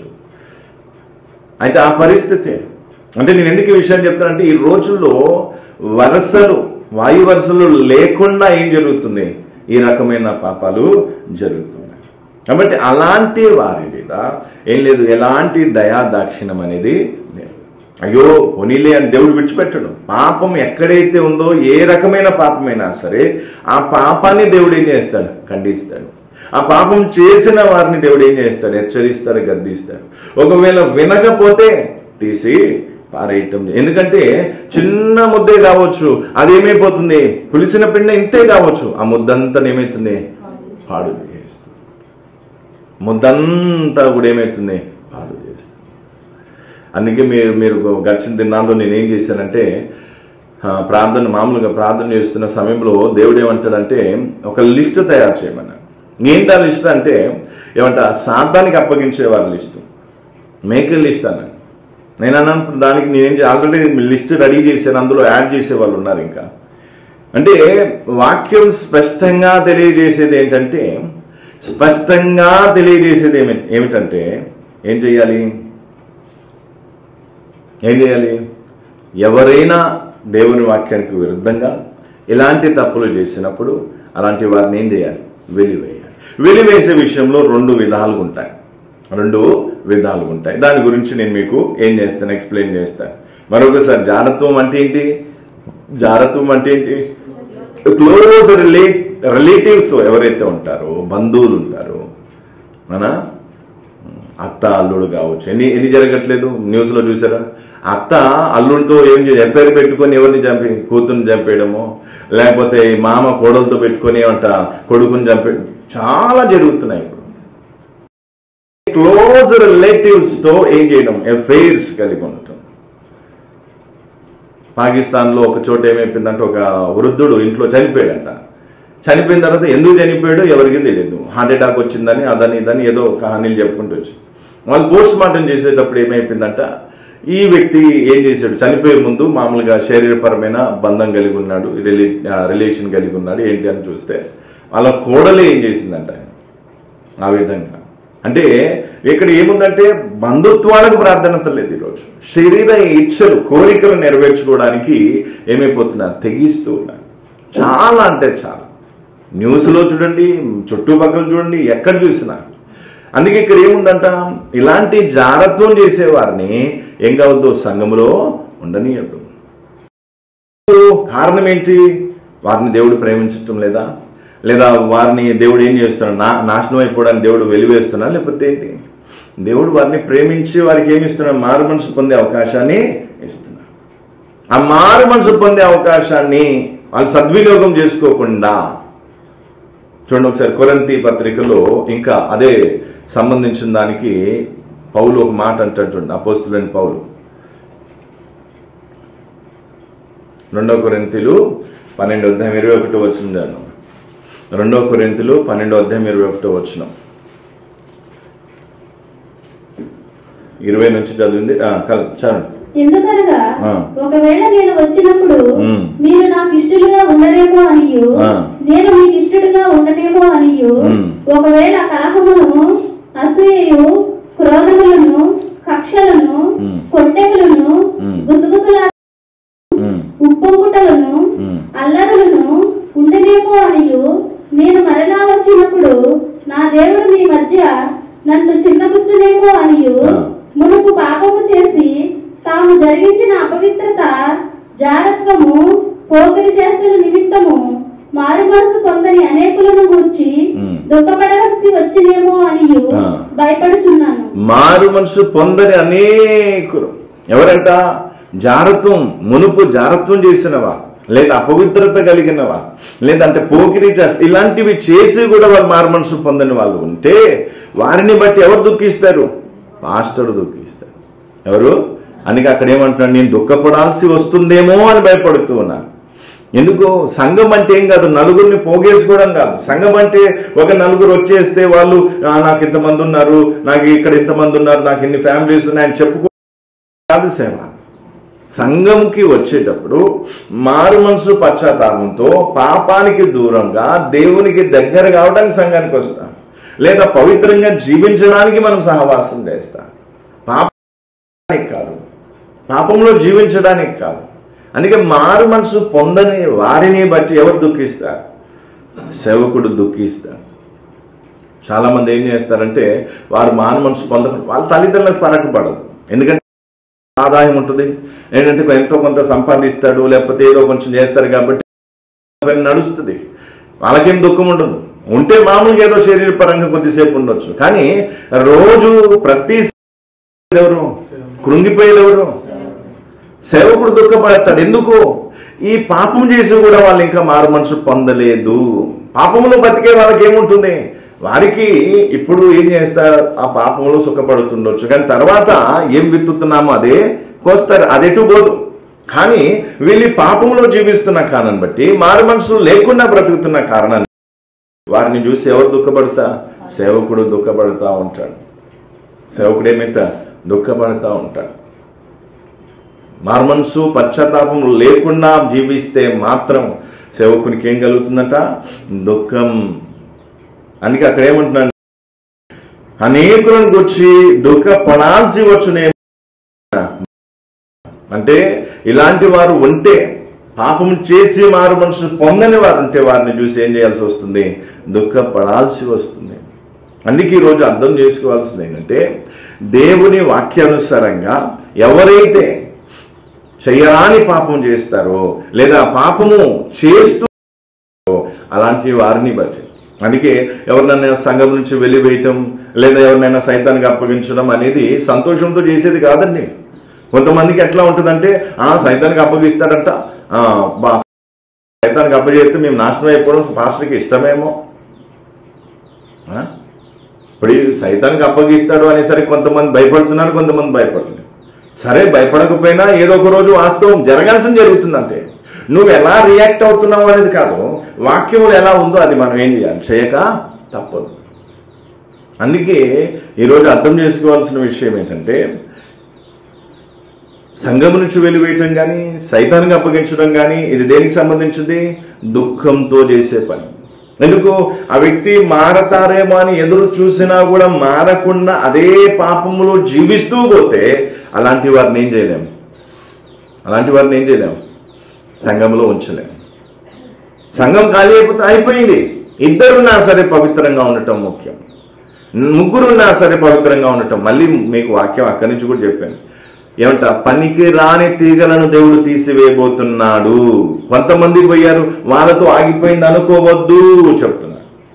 అయితే ఆ పరిస్థితి అంటే నేను ఎందుకు ఈ విషయం చెప్తానంటే ఈ రోజుల్లో వరసలు వాయు వరుసలు లేకుండా ఏం జరుగుతుంది ఈ రకమైన పాపాలు జరుగుతున్నాయి కాబట్టి అలాంటి వారి మీద ఏం లేదు ఎలాంటి దయా దాక్షిణ్యం అనేది లేదు అయ్యో పోనీలే అని దేవుడు విడిచిపెట్టడు పాపం ఎక్కడైతే ఉందో ఏ రకమైన పాపమైనా సరే ఆ పాపాన్ని దేవుడు ఏం చేస్తాడు ఖండిస్తాడు ఆ పాపం చేసిన వారిని దేవుడు ఏం చేస్తాడు హెచ్చరిస్తాడు గద్దిస్తాడు ఒకవేళ వినకపోతే తీసి పారేయటం ఎందుకంటే చిన్న ముద్దే కావచ్చు అది ఏమైపోతుంది పులిసిన పిండ ఇంతే కావచ్చు ఆ ముద్దంతా ఏమైతుంది పాడు చేస్తుంది ముద్దంతా కూడా ఏమవుతుంది పాడు చేస్తుంది అందుకే మీరు మీరు గడిచిన దినాల్లో నేను ఏం చేశానంటే ఆ, ప్రార్థన మామూలుగా ప్రార్థన చేస్తున్న సమయంలో దేవుడు ఏమంటాడంటే ఒక లిస్ట్ తయారు చేయమన్నాడు ఏంటి ఆ లిస్ట్ అంటే ఏమంట సాతానికి అప్పగించే వారి లిస్టు మేకర్ లిస్ట్ అన్నాడు నేను అన్నాను దానికి నేనేం ఆల్రెడీ లిస్ట్ రెడీ చేశాను అందులో యాడ్ చేసే వాళ్ళు ఉన్నారు ఇంకా అంటే వాక్యం స్పష్టంగా తెలియజేసేది ఏంటంటే స్పష్టంగా తెలియజేసేది ఏమి ఏమిటంటే ఏం చేయాలి ఏం చేయాలి ఎవరైనా దేవుని వాక్యానికి విరుద్ధంగా ఇలాంటి తప్పులు చేసినప్పుడు అలాంటి వారిని ఏం చేయాలి వెలివేయాలి వెలివేసే విషయంలో రెండు విధాలుగా ఉంటాయి రెండు విధాలుగా ఉంటాయి దాని గురించి నేను మీకు ఏం చేస్తాను ఎక్స్ప్లెయిన్ చేస్తాను మరొకసారి జారత్వం అంటే ఏంటి జారత్వం అంటే ఏంటి క్లోజ్ రిలేట్ రిలేటివ్స్ ఎవరైతే ఉంటారో బంధువులు ఉంటారో మన అత్త అల్లుడు కావచ్చు ఎన్ని ఎన్ని జరగట్లేదు న్యూస్లో చూసారా అత్త అల్లుడితో ఏం చేసి ఎఫ్ఐఆర్ పెట్టుకొని ఎవరిని చంపి కూతుర్ని చంపేయడము లేకపోతే ఈ మామ కోడలతో పెట్టుకొని అంట కొడుకుని చంపే చాలా జరుగుతున్నాయి ఇప్పుడు క్లోజ్ రిలేటివ్స్ తో ఏం చేయడం ఎఫైర్స్ కలిగి ఉండటం పాకిస్తాన్లో ఒక చోట ఏమైపోయిందంటే ఒక వృద్ధుడు ఇంట్లో చనిపోయాడంట చనిపోయిన తర్వాత ఎందుకు చనిపోయాడో ఎవరికి తెలియదు హార్ట్ అటాక్ వచ్చిందని అదని ఇదని ఏదో కహానీలు చెప్పుకుంటూ వచ్చి వాళ్ళు పోస్ట్ మార్టం చేసేటప్పుడు ఏమైపోయిందంట ఈ వ్యక్తి ఏం చేశాడు చనిపోయే ముందు మామూలుగా శరీరపరమైన బంధం కలిగి ఉన్నాడు రిలే రిలేషన్ కలిగి ఉన్నాడు ఏంటి అని చూస్తే వాళ్ళ కోడలే ఏం చేసిందంట ఆ విధంగా అంటే ఇక్కడ ఏముందంటే బంధుత్వాలకు ప్రాధాన్యత లేదు ఈరోజు శరీర ఇచ్చలు కోరికలు నెరవేర్చుకోవడానికి ఏమైపోతున్నారు తెగిస్తూ ఉన్నారు చాలా అంటే చాలా న్యూస్లో చూడండి చుట్టుపక్కల చూడండి ఎక్కడ చూసినా అందుకే ఇక్కడ ఏముందంట ఇలాంటి జారత్వం చేసేవారిని ఏం కావద్దు సంఘములో ఉండనీయద్దు కారణం ఏంటి వారిని దేవుడు ప్రేమించటం లేదా లేదా వారిని దేవుడు ఏం చేస్తున్నాడు నా నాశనం అయిపోవడానికి దేవుడు వెలివేస్తున్నా లేకపోతే ఏంటి దేవుడు వారిని ప్రేమించి వారికి ఏమి ఇస్తున్నాడు మారు మనసు పొందే అవకాశాన్ని ఇస్తున్నాడు ఆ మారు మనసు పొందే అవకాశాన్ని వాళ్ళు సద్వినియోగం చేసుకోకుండా చూడండి ఒకసారి కొరంతి పత్రికలో ఇంకా అదే సంబంధించిన దానికి పౌలు ఒక మాట అంటాడు చూడండి అపోస్తులైన పౌలు రెండో కొరింతలు పన్నెండు అధ్యాయం ఇరవై ఒకటో వచ్చిందాను రెండో కొరింతలు పన్నెండో అధ్యాయం ఇరవై ఒకటో వచ్చిన ఇరవై నుంచి చదివింది ఆ, కల్- చదవండి ఎందుకనగా ఆ. ఒకవేళ నేను వచ్చినప్పుడు ఉమ్. మీరు నాకు ఇష్టలుగా ఉండరేమో అనియు ఆ. నేను మీకు ఇష్టడుగా ఉండనేమో అనియు ఉమ్. ఒకవేళ కలహమును అసూయయు క్రోధములను కక్షలను ఉమ్. కొట్టెములను ఉమ్. గుసగుసల ఉమ్, ఉప్పొంగుటలను ఉమ్, అల్లరులను ఉండనేమో అనియు నేను మరలా వచ్చినప్పుడు నా దేవుడు మీ మధ్య నన్ను చిన్నపుచ్చునేమో అనియు ఆ. మునుపు పాపము చేసి తాము జరిగించిన అపవిత్రత జారత్వము పోకిరి చేష్టల నిమిత్తము మారు మనసు పొందని అనేకులను గూర్చి ఉమ్. దుఃఖపడవలసి వచ్చినేమో అనియు ఆ. భయపడుచున్నాను మారు మనసు పొందని అనేకులు ఎవరంట జారత్వం మునుపు జారత్వం చేసినవా లేదా అపవిత్రత కలిగినవా లేదంటే పోకిరి చేస్త ఇలాంటివి చేసి కూడా వాళ్ళు మారు మనసు పొందని వాళ్ళు ఉంటే వారిని బట్టి ఎవరు దుఃఖిస్తారు పాస్టర్ దుఃఖిస్తారు ఎవరు అందుకే అక్కడ ఏమంటున్నాడు నేను దుఃఖపడాల్సి వస్తుందేమో అని భయపడుతూ ఉన్నా ఎందుకు సంఘం అంటే ఏం కాదు నలుగురిని పోగేసుకోవడం కాదు సంఘం అంటే ఒక నలుగురు వచ్చేస్తే వాళ్ళు "ఆ, నాకు ఇంతమంది ఉన్నారు నాకు ఇక్కడ ఇంతమంది ఉన్నారు నాకు ఇన్ని ఫ్యామిలీస్ ఉన్నాయని చెప్పుకో కాదు సేవ సంఘంకి వచ్చేటప్పుడు మారు మనసు పశ్చాత్తాపంతో పాపానికి దూరంగా దేవునికి దగ్గర కావడానికి సంఘానికి వస్తాం లేదా పవిత్రంగా జీవించడానికి మనం సహవాసం చేస్తాం పాపానికి కాదు పాపంలో జీవించడానికి కాదు అందుకే మారు మనసు పొందని వారిని బట్టి ఎవరు దుఃఖిస్తారు సేవకుడు దుఃఖిస్తాడు చాలా మంది ఏం చేస్తారంటే వారు మారు మనసు పొందకుండా వాళ్ళ తల్లిదండ్రులకు ఫరక పడదు ఎందుకంటే ఆదాయం ఉంటుంది ఏంటంటే ఎంతో కొంత సంపాదిస్తాడు లేకపోతే ఏదో కొంచెం చేస్తారు కాబట్టి అవన్నీ నడుస్తుంది వాళ్ళకేం దుఃఖం ఉండదు ఉంటే మామూలుగా ఏదో శరీరపరంగా కొద్దిసేపు ఉండొచ్చు కానీ రోజు ప్రతి ఎవరు కృంగిపోయేది ఎవరు సేవకుడు దుఃఖపడతాడు ఎందుకు ఈ పాపం చేసి కూడా వాళ్ళు ఇంకా మారు మనసు పొందలేదు పాపంలో బతికే వాళ్ళకి ఏముంటుంది వారికి ఇప్పుడు ఏం చేస్తారు ఆ పాపంలో సుఖపడుతుండొచ్చు కానీ తర్వాత ఏం విత్తుతున్నామో అదే కోస్తారు అదెటు పోదు కానీ వీళ్ళు ఈ పాపంలో జీవిస్తున్న కారణం బట్టి మారు మనసు లేకుండా బ్రతుకుతున్న కారణాన్ని వారిని చూసి ఎవరు దుఃఖపడతా సేవకుడు దుఃఖపడతా ఉంటాడు సేవకుడు ఏమైతే దుఃఖపడతా ఉంటాడు మార్మన్సు పశ్చాత్తాపం లేకుండా జీవిస్తే మాత్రం సేవకునికి ఏం కలుగుతుందట దుఃఖం అందుకే అక్కడ ఏమంటున్నాను అనేకులను గుర్చి దుఃఖపడాల్సి వచ్చునే అంటే ఇలాంటి వారు ఉంటే పాపం చేసి మారు మనుషులు పొందని వారు ఉంటే వారిని చూసి ఏం చేయాల్సి వస్తుంది దుఃఖపడాల్సి వస్తుంది అందుకే ఈరోజు అర్థం చేసుకోవాల్సింది ఏంటంటే దేవుని వాక్యానుసారంగా ఎవరైతే చేయరాని పాపం చేస్తారో లేదా పాపము చేస్తూ అలాంటి వారిని బట్టి అందుకే ఎవరినైనా సంఘం నుంచి వెలివేయటం లేదా ఎవరినైనా సైతానికి అప్పగించడం అనేది సంతోషంతో చేసేది కాదండి కొంతమందికి ఎట్లా ఉంటుందంటే ఆ సైతానికి అప్పగిస్తాడంట ఆ, బా సైతానికి అప్పగిస్తే మేము నాశనం అయిపోవడం పాస్టర్కి ఇష్టమేమో ఆ? ఇప్పుడు ఈ సైతానికి అప్పగిస్తాడు అనేసరికి కొంతమంది భయపడుతున్నారు కొంతమంది భయపడుతున్నారు సరే భయపడకపోయినా ఏదో ఒక రోజు వాస్తవం జరగాల్సింది జరుగుతుంది అంతే నువ్వు ఎలా రియాక్ట్ అవుతున్నావు అనేది కాదు వాక్యములు ఎలా ఉందో అది మనం ఏం చేయాలి చేయక తప్పదు అందుకే ఈరోజు అర్థం చేసుకోవాల్సిన విషయం ఏంటంటే సంఘం నుంచి వెలివేయటం కానీ సైతానికి అప్పగించడం కానీ ఇది దేనికి సంబంధించింది దుఃఖంతో చేసే పని ఎందుకు ఆ వ్యక్తి మారతారేమో అని ఎదురు చూసినా కూడా మారకుండా అదే పాపములో జీవిస్తూ పోతే అలాంటి వారిని ఏం చేయలేము అలాంటి వారిని ఏం చేయలేము సంఘంలో ఉంచలేము సంఘం ఖాళీ అయిపోతే అయిపోయింది ఇద్దరున్నా సరే పవిత్రంగా ఉండటం ముఖ్యం ముగ్గురున్నా సరే పవిత్రంగా ఉండటం మళ్ళీ మీకు వాక్యం అక్కడి నుంచి కూడా చెప్పాను ఏమంట పనికి రాని తీగలను దేవుడు తీసివేయబోతున్నాడు కొంతమంది పోయారు వాళ్ళతో ఆగిపోయింది అనుకోవద్దు చెప్తున్నారు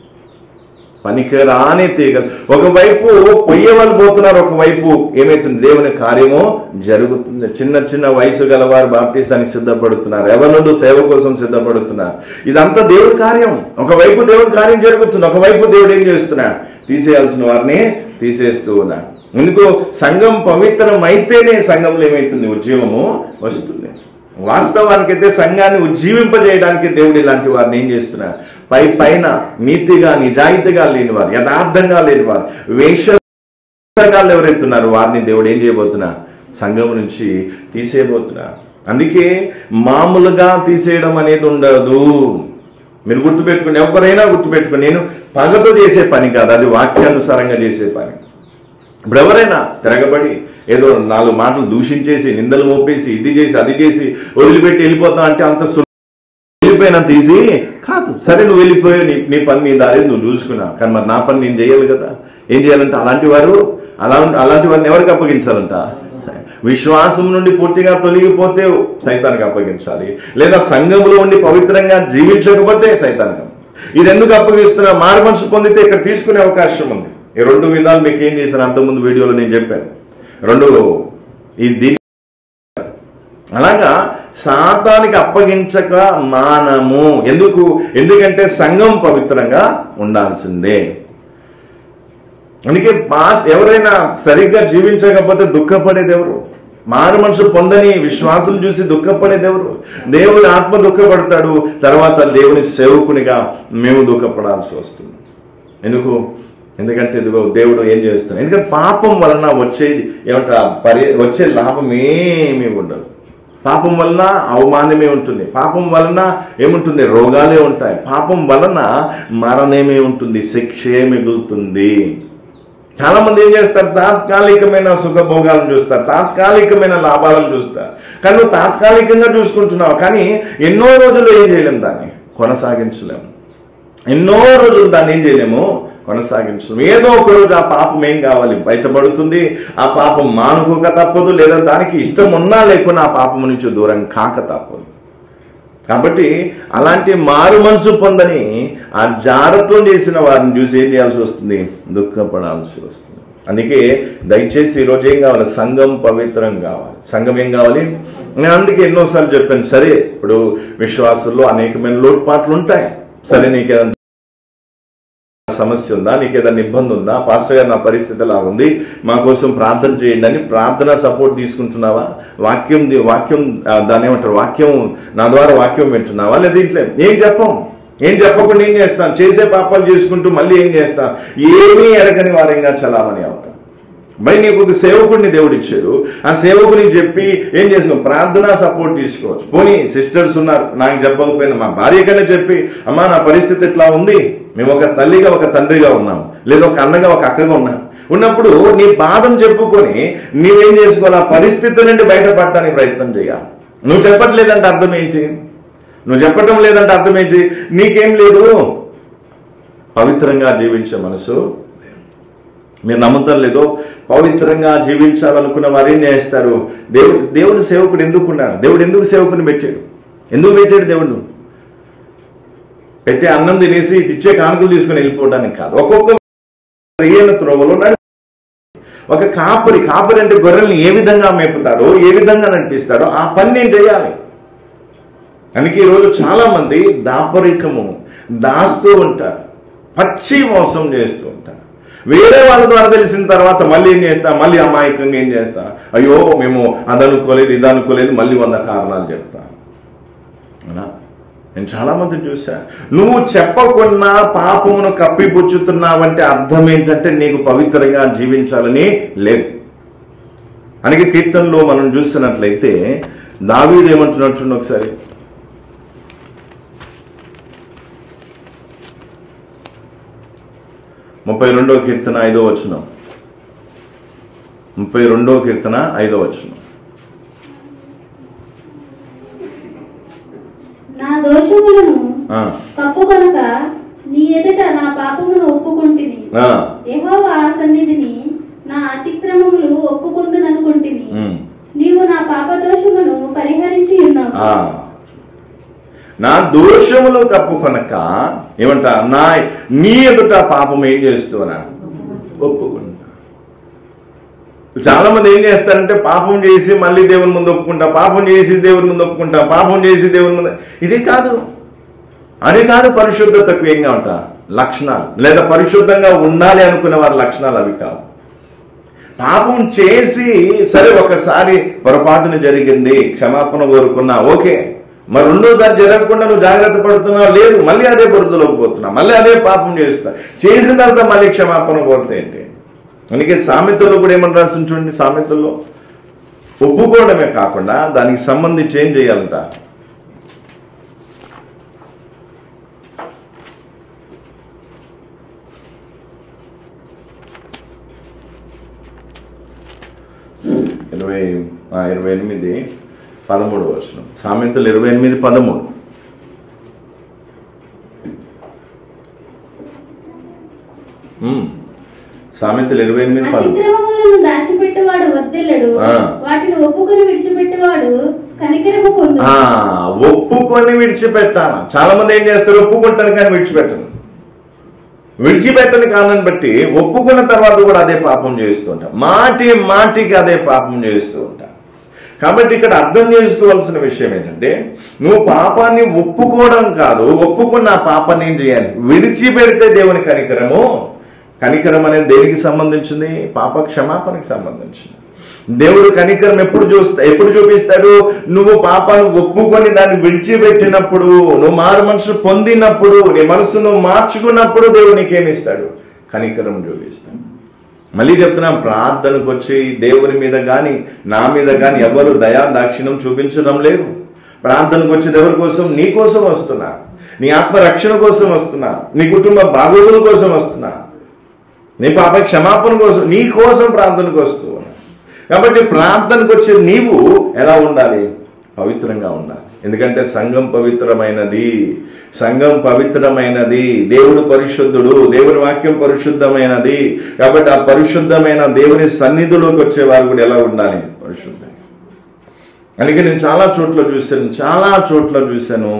పనికి రాని తీగలు ఒకవైపు పొయ్యే వాళ్ళు పోతున్నారు ఒకవైపు ఏమైతుంది దేవుని కార్యము జరుగుతుంది చిన్న చిన్న వయసు గలవారు బాప్తీసానికి సిద్ధపడుతున్నారు ఎవరు సేవ కోసం సిద్ధపడుతున్నారు ఇదంతా దేవుని కార్యం ఒకవైపు దేవుని కార్యం జరుగుతుంది ఒకవైపు దేవుడు ఏం చేస్తున్నాడు తీసేయాల్సిన వారిని తీసేస్తూ ఉన్నాడు ఎందుకు సంఘం పవిత్రం అయితేనే సంఘంలో ఏమైతుంది ఉద్యమము వస్తుంది వాస్తవానికైతే సంఘాన్ని ఉజ్జీవింపజేయడానికి దేవుడు ఇలాంటి వారిని ఏం చేస్తున్నారు పై పైన నీతిగా నిజాయితీగా లేనివారు యథార్థంగా లేనివారు వేషగాళ్ళు ఎవరెత్తున్నారు వారిని దేవుడు ఏం చేయబోతున్నా సంఘం నుంచి తీసేయబోతున్నారు అందుకే మామూలుగా తీసేయడం అనేది ఉండదు మీరు గుర్తుపెట్టుకుని ఎవరైనా గుర్తుపెట్టుకుని నేను పగతో చేసే పని కాదు అది వాక్యానుసారంగా చేసే పని ఇప్పుడు ఎవరైనా తిరగబడి ఏదో నాలుగు మాటలు దూషించేసి నిందలు మోపేసి ఇది చేసి అది చేసి వదిలిపెట్టి వెళ్ళిపోతాం అంటే అంత సు- వెళ్ళిపోయినంత ఈజీ కాదు సరే నువ్వు వెళ్ళిపోయావు నీ నీ పని నీ దారి నువ్వు చూసుకున్నావు కానీ మరి నా పని నేను చేయాలి కదా ఏం చేయాలంటే అలాంటి వారు అలా అలాంటి వారిని ఎవరికి అప్పగించాలంట విశ్వాసం నుండి పూర్తిగా తొలగిపోతే సైతానికి అప్పగించాలి లేదా సంఘంలో ఉండి పవిత్రంగా జీవించకపోతే సైతానికి ఇది ఎందుకు అప్పగిస్తున్నా మారు మనసు పొందితే ఇక్కడ తీసుకునే అవకాశం ఉంది ఈ రెండు విధాలు మీకు ఏం చేశాను అంతకుముందు వీడియోలో నేను చెప్పాను రెండు ఈ దీని అలాగా సాతానికి అప్పగించక మానము ఎందుకు ఎందుకంటే సంఘం పవిత్రంగా ఉండాల్సిందే అందుకే పాస్ట్ ఎవరైనా సరిగ్గా జీవించకపోతే దుఃఖపడేది ఎవరు మారు మనసు పొందని విశ్వాసం చూసి దుఃఖపడేది ఎవరు దేవుని ఆత్మ దుఃఖపడతాడు తర్వాత దేవుని సేవకునిగా మేము దుఃఖపడాల్సి వస్తుంది ఎందుకు ఎందుకంటే ఇదిగో దేవుడు ఏం చేస్తున్నాడు ఎందుకంటే పాపం వలన వచ్చేది ఏమంటారు పరి వచ్చే లాభం ఏమీ ఉండదు పాపం వలన అవమానమే ఉంటుంది పాపం వలన ఏముంటుంది రోగాలే ఉంటాయి పాపం వలన మరణమే ఉంటుంది శిక్షే మిగులుతుంది చాలా మంది ఏం చేస్తారు తాత్కాలికమైన సుఖభోగాలను చూస్తారు తాత్కాలికమైన లాభాలను చూస్తారు కానీ నువ్వు తాత్కాలికంగా చూసుకుంటున్నావు కానీ ఎన్నో రోజులు ఏం చేయలేము దాన్ని కొనసాగించలేము ఎన్నో రోజులు దాన్ని ఏం చేయలేము కొనసాగించలేము ఏదో ఒక రోజు ఆ పాపం ఏం కావాలి బయటపడుతుంది ఆ పాపం మానుకోక తప్పదు లేదా దానికి ఇష్టం ఉన్నా లేకున్నా ఆ పాపం నుంచి దూరం కాక తప్పదు కాబట్టి అలాంటి మారు మనసు పొందని ఆ జారత్వం చేసిన వారిని చూసి ఏం చేయాల్సి వస్తుంది దుఃఖపడాల్సి వస్తుంది అందుకే దయచేసి ఈరోజు ఏం కావాలి సంఘం పవిత్రం కావాలి సంఘం ఏం కావాలి నేను అందుకే ఎన్నోసార్లు చెప్పాను సరే ఇప్పుడు విశ్వాసంలో అనేకమైన లోటుపాట్లు ఉంటాయి సరే నీకు ఏదైనా సమస్య ఉందా నీకు ఏదైనా ఇబ్బంది ఉందా పాస్టర్ గారు నా పరిస్థితి ఎలా ఉంది మా కోసం ప్రార్థన చేయండి అని ప్రార్థన సపోర్ట్ తీసుకుంటున్నావా వాక్యం ది- వాక్యం ఆ, దాని ఏమంటారు వాక్యం నా ద్వారా వాక్యం వింటున్నావా లేదా ఇంట్లో ఏం చెప్పం ఏం చెప్పకుండా ఏం చేస్తాం చేసే పాపాలు చేసుకుంటూ మళ్ళీ ఏం చేస్తాం ఏమీ ఎరగని వారంగా చలామణి అవుతాం మరి నీకు ఒక సేవకుడిని దేవుడు ఇచ్చాడు ఆ సేవకునికి చెప్పి ఏం చేసుకో ప్రార్థన సపోర్ట్ తీసుకోవచ్చు పోనీ సిస్టర్స్ ఉన్నారు నాకు చెప్పకపోయినా మా భార్యకనే చెప్పి అమ్మా నా పరిస్థితి ఇట్లా ఉంది మేము ఒక తల్లిగా ఒక తండ్రిగా ఉన్నాం లేదా ఒక అన్నగా ఒక అక్కగా ఉన్నాం ఉన్నప్పుడు నీ బాధను చెప్పుకొని నీవేం చేసుకోవాలి ఆ పరిస్థితి నుండి బయటపడటానికి ప్రయత్నం చేయాలి నువ్వు చెప్పట్లేదంటే అర్థం ఏంటి నువ్వు చెప్పటం లేదంటే అర్థమేంటి నీకేం లేదు పవిత్రంగా జీవించే మనసు మీరు నమ్ముతారు లేదో పవిత్రంగా జీవించాలనుకున్న వారు ఏం చేస్తారు దేవుడు దేవుడు సేవకుడు ఎందుకున్నాడు దేవుడు ఎందుకు సేవకుని పెట్టాడు ఎందుకు పెట్టాడు దేవుడు పెట్టే అన్నం తినేసి తెచ్చే కానుకలు తీసుకుని వెళ్ళిపోవడానికి కాదు ఒక్కొక్క ఈయన త్రోవలో నడి ఒక కాపరి కాపరి అంటే గొర్రెల్ని ఏ విధంగా మేపుతాడో ఏ విధంగా నడిపిస్తాడో ఆ పని నేను చేయాలి అందుకే ఈరోజు చాలా మంది దాపరికము దాస్తూ ఉంటారు పచ్చి మోసం చేస్తూ ఉంటారు వేరే వాళ్ళ ద్వారా తెలిసిన తర్వాత మళ్ళీ ఏం చేస్తా మళ్ళీ అమాయకంగా ఏం చేస్తా అయ్యో మేము అది అనుకోలేదు ఇది అనుకోలేదు మళ్ళీ వంద కారణాలు చెప్తా అవునా నేను చాలా మందిని చూసా నువ్వు చెప్పకుండా పాపమును కప్పిపుచ్చుతున్నావంటే అర్థం ఏంటంటే నీకు పవిత్రంగా జీవించాలని లేదు అందుకే కీర్తనలో మనం చూసినట్లయితే దావీదు ఏమంటున్నట్టు ఒకసారి ముప్పై రెండో కీర్తన ఐదో వచనం ముప్పై రెండో కీర్తన ఐదో వచనం నా దోషములను ఆ, కప్పుకొనక నీ ఎదుట నా పాపమును ఒప్పుకుంటిని ఆ, యెహోవా సన్నిధిని నా అతిక్రమములు ఒప్పుకుందుననుకుంటిని ఉమ్, నీవు నా పాపదోషమును పరిహరించి ఉన్నావు ఆ. నా దోషములు కప్పుకొనక ఏమంట నా నీ ఎదుట పాపం ఏం చేస్తున్నా ఒప్పుకుంటా చాలా మంది ఏం చేస్తారంటే పాపం చేసి మళ్ళీ దేవుని ముందు ఒప్పుకుంటా పాపం చేసి దేవుని ముందు ఒప్పుకుంటా పాపం చేసి దేవుని ముందు ఇది కాదు అది కాదు పరిశుద్ధతకు ఏంగా ఉంటా లక్షణాలు లేదా పరిశుద్ధంగా ఉండాలి అనుకునే వారి లక్షణాలు అవి కావు పాపం చేసి సరే ఒకసారి పొరపాటున జరిగింది క్షమాపణ కోరుకున్నా ఓకే మరి రెండోసారి జరగకుండా నువ్వు జాగ్రత్త పడుతున్నావు లేదు మళ్ళీ అదే బురదలోకి పోతున్నావు మళ్ళీ అదే పాపం చేస్తా చేసిన తర్వాత మళ్ళీ క్షమాపణ కోరితే ఏంటి అందుకే సామెతల్లో కూడా ఏమని రాసింది చూడండి సామెతల్లో ఒప్పుకోవడమే కాకుండా దానికి సంబంధించి ఏం చేయాలంట ఇరవై ఆ, ఇరవై ఎనిమిది పదమూడు వర్షం సామెతలు ఇరవై ఎనిమిది పదమూడు ఉమ్. సామెతలు ఇరవై ఎనిమిది పదమూడు అతిక్రమములను దాచిపెట్టేవాడు వర్ధిల్లడు ఆ. వాటిని ఒప్పుకొని విడిచిపెట్టేవాడు కనికరము పొందు ఆ, ఒప్పుకొని విడిచిపెట్టాను చాలా మంది ఏం చేస్తారు ఒప్పుకుంటారు కానీ విడిచిపెట్టరు విడిచిపెట్టని కారణాన్ని బట్టి ఒప్పుకున్న తర్వాత కూడా అదే పాపం చేస్తూ ఉంటాం మాటి మాటికి అదే పాపం చేస్తూ ఉంటాం కాబట్టి ఇక్కడ అర్థం చేసుకోవాల్సిన విషయం ఏంటంటే నువ్వు పాపాన్ని ఒప్పుకోవడం కాదు ఒప్పుకున్న ఆ పాపాన్ని ఏం చేయాలి విడిచిపెడితే దేవుని కనికరము కనికరం అనేది దేనికి సంబంధించింది పాప క్షమాపణకి సంబంధించింది దేవుడు కనికరం ఎప్పుడు చూస్తా ఎప్పుడు చూపిస్తాడు నువ్వు పాపాన్ని ఒప్పుకొని దాన్ని విడిచిపెట్టినప్పుడు నువ్వు మారు మనసు పొందినప్పుడు నీ మనసును మార్చుకున్నప్పుడు దేవుడు నీకేమిస్తాడు కనికరం చూపిస్తాడు మళ్ళీ చెప్తున్నాం ప్రార్థనకు వచ్చి దేవుని మీద కానీ నా మీద కానీ ఎవరు దయా దాక్షిణ్యం చూపించడం లేదు ప్రార్థనకు వచ్చేది ఎవరి కోసం నీ కోసం వస్తున్నా నీ ఆత్మ రక్షణ కోసం వస్తున్నా నీ కుటుంబ బాగోగుల కోసం వస్తున్నా నీ పాప క్షమాపణ కోసం నీ కోసం ప్రార్థనకు వస్తూ ఉన్నా కాబట్టి ప్రార్థనకు వచ్చే నీవు ఎలా ఉండాలి పవిత్రంగా ఉండాలి ఎందుకంటే సంఘం పవిత్రమైనది సంఘం పవిత్రమైనది దేవుడు పరిశుద్ధుడు దేవుని వాక్యం పరిశుద్ధమైనది కాబట్టి ఆ పరిశుద్ధమైన దేవుని సన్నిధిలోకి వచ్చే వారు కూడా ఎలా ఉండాలి పరిశుద్ధంగా అందుకే నేను చాలా చోట్ల చూశాను చాలా చోట్ల చూశాను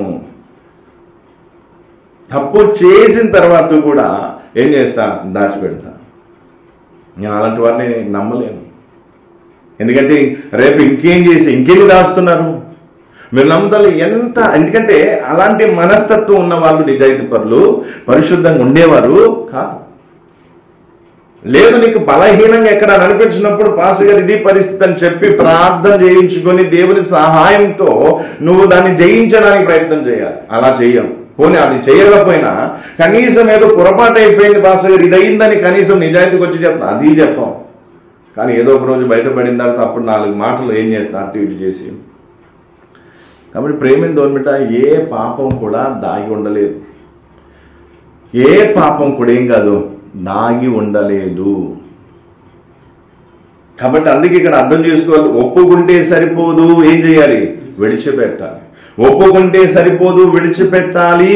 తప్పు చేసిన తర్వాత కూడా ఏం చేస్తా దాచిపెడతా నేను అలాంటి వారిని నమ్మలేను ఎందుకంటే రేపు ఇంకేం చేసి ఇంకేమి దాస్తున్నారు మీరు నమ్ముతారు ఎంత ఎందుకంటే అలాంటి మనస్తత్వం ఉన్న వాళ్ళు నిజాయితీ పరులు పరిశుద్ధంగా ఉండేవారు కాదు లేదు నీకు బలహీనంగా ఎక్కడ అనిపించినప్పుడు పాస్టర్ గారు ఇది పరిస్థితి అని చెప్పి ప్రార్థన చేయించుకొని దేవుని సహాయంతో నువ్వు దాన్ని జయించడానికి ప్రయత్నం చేయాలి అలా చెయ్యం పోనీ అది చేయకపోయినా కనీసం ఏదో పొరపాటు అయిపోయింది పాస్టర్ గారు ఇది అయిందని కనీసం నిజాయితీకి వచ్చి చెప్తాం అది చెప్పాం కానీ ఏదో ఒక రోజు బయటపడిన తర్వాత అప్పుడు నాలుగు మాటలు ఏం చేస్తున్నా అటు ఇటు చేసి కాబట్టి ప్రేమిని దోన్మిట ఏ పాపం కూడా దాగి ఉండలేదు ఏ పాపం కూడా ఏం కాదు దాగి ఉండలేదు కాబట్టి అందుకే ఇక్కడ అర్థం చేసుకోవాలి ఒప్పుకుంటే సరిపోదు ఏం చేయాలి విడిచిపెట్టాలి ఒప్పుకుంటే సరిపోదు విడిచిపెట్టాలి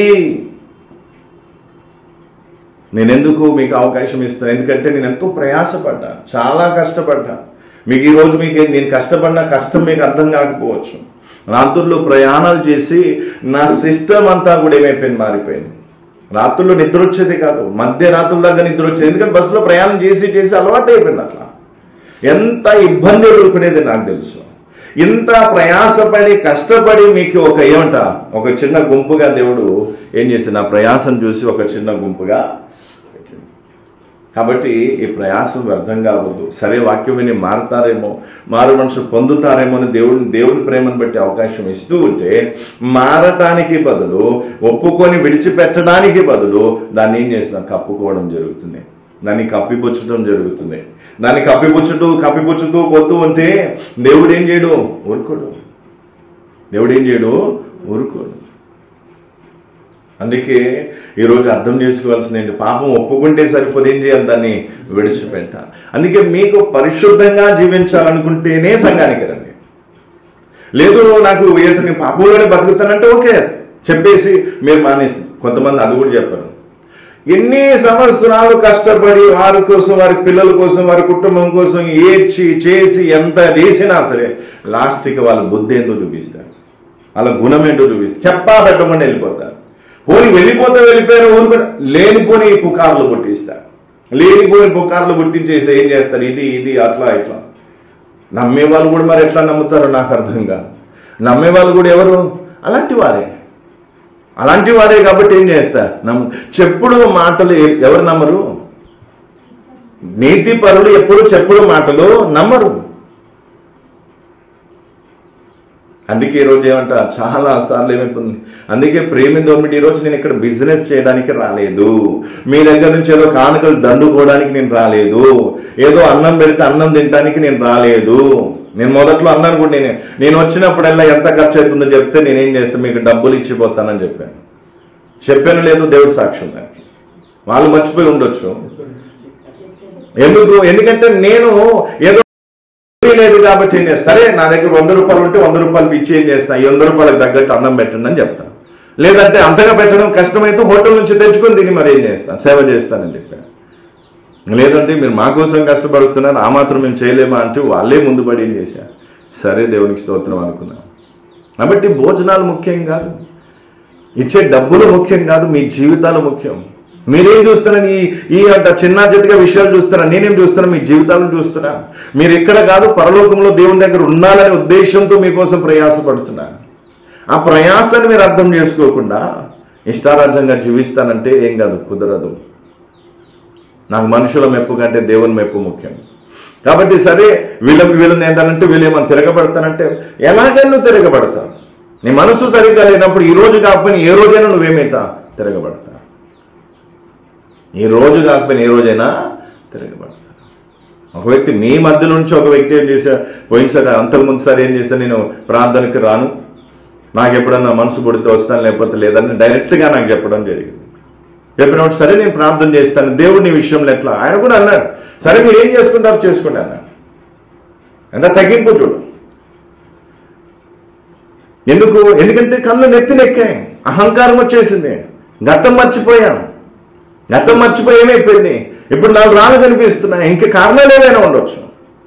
నేను ఎందుకు మీకు అవకాశం ఇస్తాను ఎందుకంటే నేను ఎంతో ప్రయాసపడ్డా చాలా కష్టపడ్డా మీకు ఈరోజు మీకు నేను కష్టపడిన కష్టం మీకు అర్థం కాకపోవచ్చు రాత్రుల్లో ప్రయాణాలు చేసి నా సిస్టమ్ అంతా కూడా ఏమైపోయింది మారిపోయింది రాత్రుల్లో నిద్ర వచ్చేది కాదు మధ్య రాత్రుల దాకా నిద్ర వచ్చేది ఎందుకంటే బస్సులో ప్రయాణం చేసి చేసి అలవాటు అయిపోయింది అట్లా ఎంత ఇబ్బంది ఎదుర్కొనేది నాకు తెలుసు ఇంత ప్రయాసపడి కష్టపడి మీకు ఒక ఏమంట ఒక చిన్న గుంపుగా దేవుడు ఏం చేసి నా ప్రయాసం చూసి ఒక చిన్న గుంపుగా పెట్టాడు. కాబట్టి ఈ ప్రయాసం వ్యర్థం కావద్దు సరే వాక్యం విని మారతారేమో మారు మనుషు పొందుతారేమో అని దేవుడిని దేవుని ప్రేమను బట్టి అవకాశం ఇస్తూ ఉంటే మారటానికి బదులు ఒప్పుకొని విడిచిపెట్టడానికి బదులు దాన్ని ఏం చేసిన కప్పుకోవడం జరుగుతుంది దాన్ని కప్పిపుచ్చడం జరుగుతుంది దాన్ని కప్పిపుచ్చుతూ కప్పిపుచ్చుతూ పోతూ ఉంటే దేవుడు ఏం చేయడు ఊరుకోడు దేవుడు ఏం చేయడు ఊరుకోడు అందుకే ఈరోజు అర్థం చేసుకోవాల్సింది ఏంటి పాపం ఒప్పుకుంటే సరిపోదు ఏం చేయాలి దాన్ని విడిచిపెట్టాలి అందుకే మీకు పరిశుద్ధంగా జీవించాలనుకుంటేనే సంఘానికి రండి లేదు నాకు ఏదో నేను పాపంలోనే బతుకుతానంటే ఓకే చెప్పేసి మీరు మానేసి కొంతమంది అది కూడా చెప్పారు ఎన్ని సంవత్సరాలు కష్టపడి వారి కోసం వారి పిల్లల కోసం వారి కుటుంబం కోసం ఏడ్చి చేసి ఎంత చేసినా సరే లాస్ట్కి వాళ్ళ బుద్ధి ఏంటో చూపిస్తారు వాళ్ళ గుణం ఏంటో చూపిస్తారు చెప్పా పెట్టకుండా వెళ్ళిపోతారు పోని వెళ్ళిపోతే వెళ్ళిపోయారు ఊరుకు లేనిపోని పుకార్లు పుట్టిస్తారు లేనిపోని పుకార్లు పుట్టించేసి ఏం చేస్తారు ఇది ఇది అట్లా ఇట్లా నమ్మే వాళ్ళు కూడా మరి ఎట్లా నమ్ముతారో నాకు అర్థం కాదు నమ్మే వాళ్ళు కూడా ఎవరు అలాంటి వారే అలాంటి వారే కాబట్టి ఏం చేస్తారు నమ్ము చెప్పుడు మాటలు ఎ- ఎవరు నమ్మరు నీతి పరులు ఎప్పుడు చెప్పుడు మాటలు నమ్మరు అందుకే ఈ రోజు ఏమంట చాలా సార్లు ఏమైపోయింది అందుకే ప్రేమి దొమ్మిడి ఈ రోజు నేను ఇక్కడ బిజినెస్ చేయడానికి రాలేదు మీ దగ్గర నుంచి ఏదో కానుకలు దండుకోవడానికి నేను రాలేదు ఏదో అన్నం పెడితే అన్నం తినడానికి నేను రాలేదు నేను మొదట్లో అన్నాను కూడా నేను నేను వచ్చినప్పుడల్లా ఎంత ఖర్చు అవుతుందో చెప్తే నేనేం చేస్తాను మీకు డబ్బులు ఇచ్చిపోతానని చెప్పాను చెప్పాను లేదు దేవుడు సాక్ష్యం దానికి వాళ్ళు మర్చిపోయి ఉండొచ్చు ఎందుకు ఎందుకంటే నేను ఏదో ఏమీ లేదు కాబట్టి ఏం చేస్తా సరే నా దగ్గర వంద రూపాయలు ఉంటే వంద రూపాయలు ఇచ్చి ఏం చేస్తా ఈ వంద రూపాయలకు తగ్గట్టు అన్నం పెట్టండి అని చెప్తాను లేదంటే అంతగా పెట్టడం కష్టమైతే హోటల్ నుంచి తెచ్చుకొని తిని మరి ఏం చేస్తాను సేవ చేస్తానని చెప్పాను లేదంటే మీరు మా కోసం కష్టపడుతున్నారు ఆ మాత్రం మేము చేయలేమా అంటే వాళ్ళే ముందు పడి ఏం చేశారు సరే దేవునికి స్తోత్రం అనుకున్నాం కాబట్టి భోజనాలు ముఖ్యం కాదు ఇచ్చే డబ్బులు ముఖ్యం కాదు మీ జీవితాలు ముఖ్యం మీరేం చూస్తున్నారు ఈ ఈ అంట చిన్న చితగా విషయాలు చూస్తున్నా నేనేం చూస్తున్నా మీ జీవితాలను చూస్తున్నా మీరు ఇక్కడ కాదు పరలోకంలో దేవుని దగ్గర ఉండాలనే ఉద్దేశంతో మీకోసం ప్రయాసపడుతున్నా ఆ ప్రయాసాన్ని మీరు అర్థం చేసుకోకుండా ఇష్టారాజ్యంగా జీవిస్తానంటే ఏం కాదు కుదరదు నాకు మనుషుల మెప్పు కంటే దేవుని మెప్పు ముఖ్యం కాబట్టి సరే వీళ్ళకి వీళ్ళని ఏంటంటే వీళ్ళు ఏమన్నా తిరగబడతానంటే ఎలాగైనా నువ్వు తిరగబడతావు నీ మనసు సరిగ్గా లేనప్పుడు ఈ రోజు కాకపోయినా ఏ రోజైనా నువ్వేమైతా తిరగబడతా ఈ రోజు కాకపోయినా ఏ రోజైనా తిరగబడతా ఒక వ్యక్తి మీ మధ్య నుంచి ఒక వ్యక్తి ఏం చేశా పోయినసారి అంతకుముందు సారి ఏం చేశా నేను ప్రార్థనకి రాను నాకు ఎప్పుడన్నా మనసు పుడితే వస్తాను లేకపోతే లేదని డైరెక్ట్గా నాకు చెప్పడం జరిగింది చెప్పినప్పుడు సరే నేను ప్రార్థన చేస్తాను దేవుడి విషయంలో ఎట్లా ఆయన కూడా అన్నాడు సరే మీరు ఏం చేసుకుంటారో చేసుకోండి అన్నాడు ఎంత తగ్గింపు చూడు ఎందుకు ఎందుకంటే కళ్ళు నెత్తినెక్కాయి అహంకారం వచ్చేసింది గతం మర్చిపోయాం గతం మర్చిపోయి ఏమైపోయింది ఇప్పుడు నాకు రాను కనిపిస్తున్నాయి ఇంకా కారణాలు ఏమైనా ఉండొచ్చు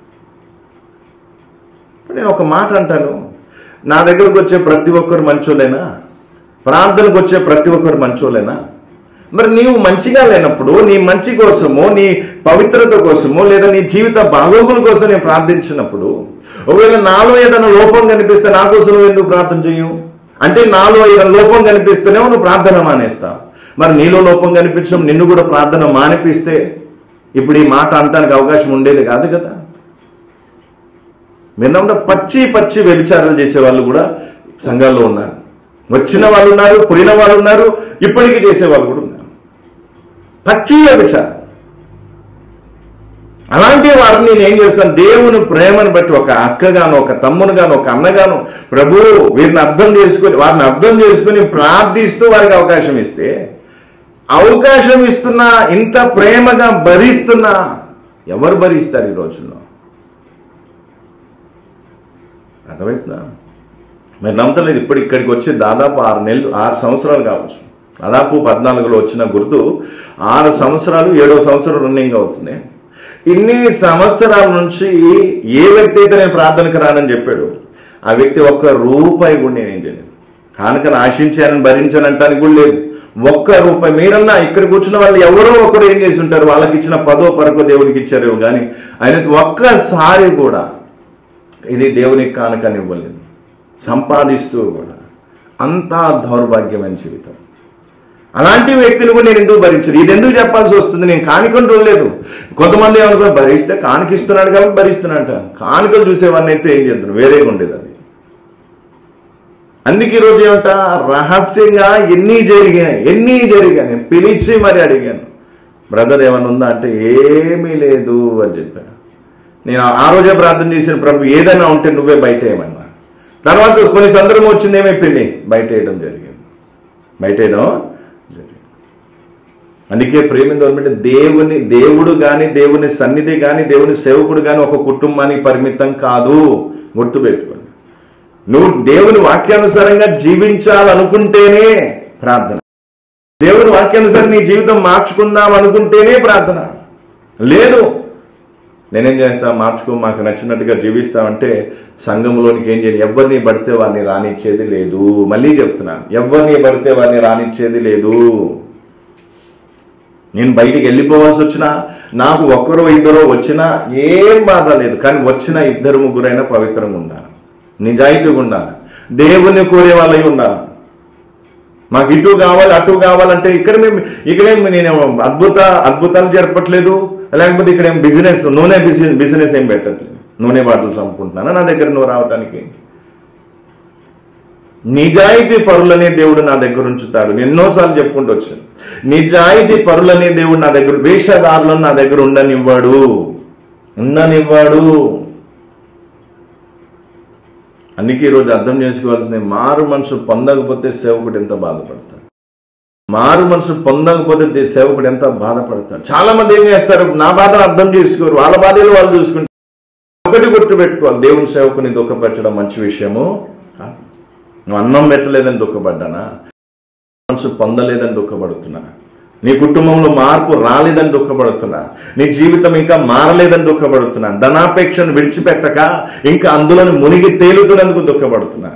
ఇప్పుడు నేను ఒక మాట అంటాను నా దగ్గరకు వచ్చే ప్రతి ఒక్కరు మంచోలేనా ప్రార్థనకు వచ్చే ప్రతి ఒక్కరు మంచోలేనా మరి నీవు మంచిగా లేనప్పుడు నీ మంచి కోసమో నీ పవిత్రత కోసమో లేదా నీ జీవిత బాగోగుల కోసం నేను ప్రార్థించినప్పుడు ఒకవేళ నాలో ఏదైనా లోపం కనిపిస్తే నా కోసం నువ్వు ఎందుకు ప్రార్థన చేయు అంటే నాలో ఏదైనా లోపం కనిపిస్తేనేమో నువ్వు ప్రార్థన మానేస్తావు మరి నీలో లోపం కనిపించడం నిన్ను కూడా ప్రార్థన మానిపిస్తే ఇప్పుడు ఈ మాట అంటానికి అవకాశం ఉండేది కాదు కదా నిన్న పచ్చి పచ్చి వ్యభిచారాలు చేసే వాళ్ళు కూడా సంఘాల్లో ఉన్నారు వచ్చిన వాళ్ళు ఉన్నారు పోయిన వాళ్ళు ఉన్నారు ఇప్పటికీ చేసే వాళ్ళు కూడా ఉన్నారు పచ్చి వ్యభిచారం అలాంటి వారిని నేను ఏం చేస్తాను దేవుని ప్రేమను బట్టి ఒక అక్కగాను ఒక తమ్మునుగాను ఒక అన్నగాను ప్రభు వీరిని అర్థం చేసుకుని వారిని అర్థం చేసుకుని ప్రార్థిస్తూ వారికి అవకాశం ఇస్తే అవకాశం ఇస్తున్నా ఇంత ప్రేమగా భరిస్తున్నా ఎవరు భరిస్తారు ఈ రోజుల్లో అర్థమవుతుందా మరి నమ్మతలేదు ఇప్పుడు ఇక్కడికి వచ్చి దాదాపు ఆరు నెలలు ఆరు సంవత్సరాలు కావచ్చు దాదాపు పద్నాలుగులో వచ్చిన గుర్తు ఆరు సంవత్సరాలు ఏడో సంవత్సరం రన్నింగ్ అవుతుంది ఇన్ని సంవత్సరాల నుంచి ఏ వ్యక్తి అయితే నేను ప్రార్థనకు రానని చెప్పాడు ఆ వ్యక్తి ఒక్క రూపాయి కూడా నేనేం చేయలేదు కానుకను ఆశించానని భరించానంటానికి కూడా లేదు ఒక్క రూపాయి మీరన్నా ఇక్కడ కూర్చున్న వాళ్ళు ఎవరో ఒకరు ఏం చేసి ఉంటారు వాళ్ళకి ఇచ్చిన పదో పరకో దేవునికి ఇచ్చారేమో కానీ ఆయన ఒక్కసారి కూడా ఇది దేవునికి కానుకని ఇవ్వలేదు సంపాదిస్తూ కూడా అంతా దౌర్భాగ్యమైన జీవితం అలాంటి వ్యక్తిని కూడా నేను ఎందుకు భరించను ఇది ఎందుకు చెప్పాల్సి వస్తుంది నేను కానుకను చూడలేదు కొంతమంది ఏమనుకో భరిస్తే కానుకిస్తున్నాడు కాబట్టి భరిస్తున్నాడు కానుకలు చూసేవాడిని అయితే ఏం చేద్దాం వేరేగా ఉండేది అది అందుకే ఈరోజు ఏమిట రహస్యంగా ఎన్ని జరిగాయి ఎన్ని జరిగాయి నేను పిలిచి మరి అడిగాను బ్రదర్ ఏమైనా ఉందా అంటే ఏమీ లేదు అని చెప్పాను నేను ఆ రోజే ప్రార్థన చేసిన ప్రభు ఏదైనా ఉంటే నువ్వే బయట ఏమన్నా తర్వాత కొన్ని సందర్భం వచ్చింది ఏమైపోయింది బయట వేయడం జరిగింది బయట వేయడం జరిగింది అందుకే ప్రేమిందంటే దేవుని దేవుడు కానీ దేవుని సన్నిధి కానీ దేవుని సేవకుడు కానీ ఒక కుటుంబానికి పరిమితం కాదు గుర్తుపెట్టుకోండి నువ్వు దేవుని వాక్యానుసారంగా జీవించాలనుకుంటేనే ప్రార్థన దేవుని వాక్యానుసారం నీ జీవితం మార్చుకుందాం అనుకుంటేనే ప్రార్థన లేదు నేనేం చేస్తా మార్చుకో మాకు నచ్చినట్టుగా జీవిస్తామంటే సంఘంలోనికి ఏం చేయాలి ఎవరిని పడితే వారిని రానిచ్చేది లేదు మళ్ళీ చెప్తున్నాను ఎవరిని పడితే వారిని రానిచ్చేది లేదు నేను బయటికి వెళ్ళిపోవాల్సి వచ్చినా నాకు ఒక్కరో ఇద్దరో వచ్చినా ఏం బాధ లేదు కానీ వచ్చిన ఇద్దరు ముగ్గురైనా పవిత్రంగా ఉండాలి నిజాయితీగా ఉండాలి దేవుని కోరే వాళ్ళై ఉండాలి మాకు ఇటు కావాలి అటు కావాలంటే ఇక్కడ మేము ఇక్కడేం నేను అద్భుత అద్భుతాలు జరపట్లేదు లేకపోతే ఇక్కడ ఏం బిజినెస్ నూనె బిజినెస్ బిజినెస్ ఏం పెట్టట్లేదు నూనె బాటిల్స్ అమ్ముకుంటున్నాను నా దగ్గర నువ్వు రావటానికి నిజాయితీ పరులనే దేవుడు నా దగ్గర ఉంచుతాడు నేను ఎన్నోసార్లు చెప్పుకుంటూ వచ్చాను నిజాయితీ పరులనే దేవుడు నా దగ్గర వేషధారులను నా దగ్గర ఉండనివ్వాడు ఉండనివ్వాడు అందుకే ఈరోజు అర్థం చేసుకోవాల్సింది మారు మనసు పొందకపోతే సేవకుడు ఎంత బాధపడతాడు మారు మనసు పొందకపోతే దే- సేవకుడు ఎంత బాధపడతాడు చాలా మంది ఏం చేస్తారు నా బాధను అర్థం చేసుకోరు వాళ్ళ బాధలు వాళ్ళు చూసుకుంటారు ఒకటి గుర్తుపెట్టుకోవాలి దేవుని సేవకుని దుఃఖపెట్టడం మంచి విషయము కాదు నువ్వు అన్నం పెట్టలేదని దుఃఖపడ్డానా మనసు పొందలేదని దుఃఖపడుతున్నా నీ కుటుంబంలో మార్పు రాలేదని దుఃఖపడుతున్నా నీ జీవితం ఇంకా మారలేదని దుఃఖపడుతున్నా ధనాపేక్షను విడిచిపెట్టక ఇంకా అందులోని మునిగి తేలుతున్నందుకు దుఃఖపడుతున్నా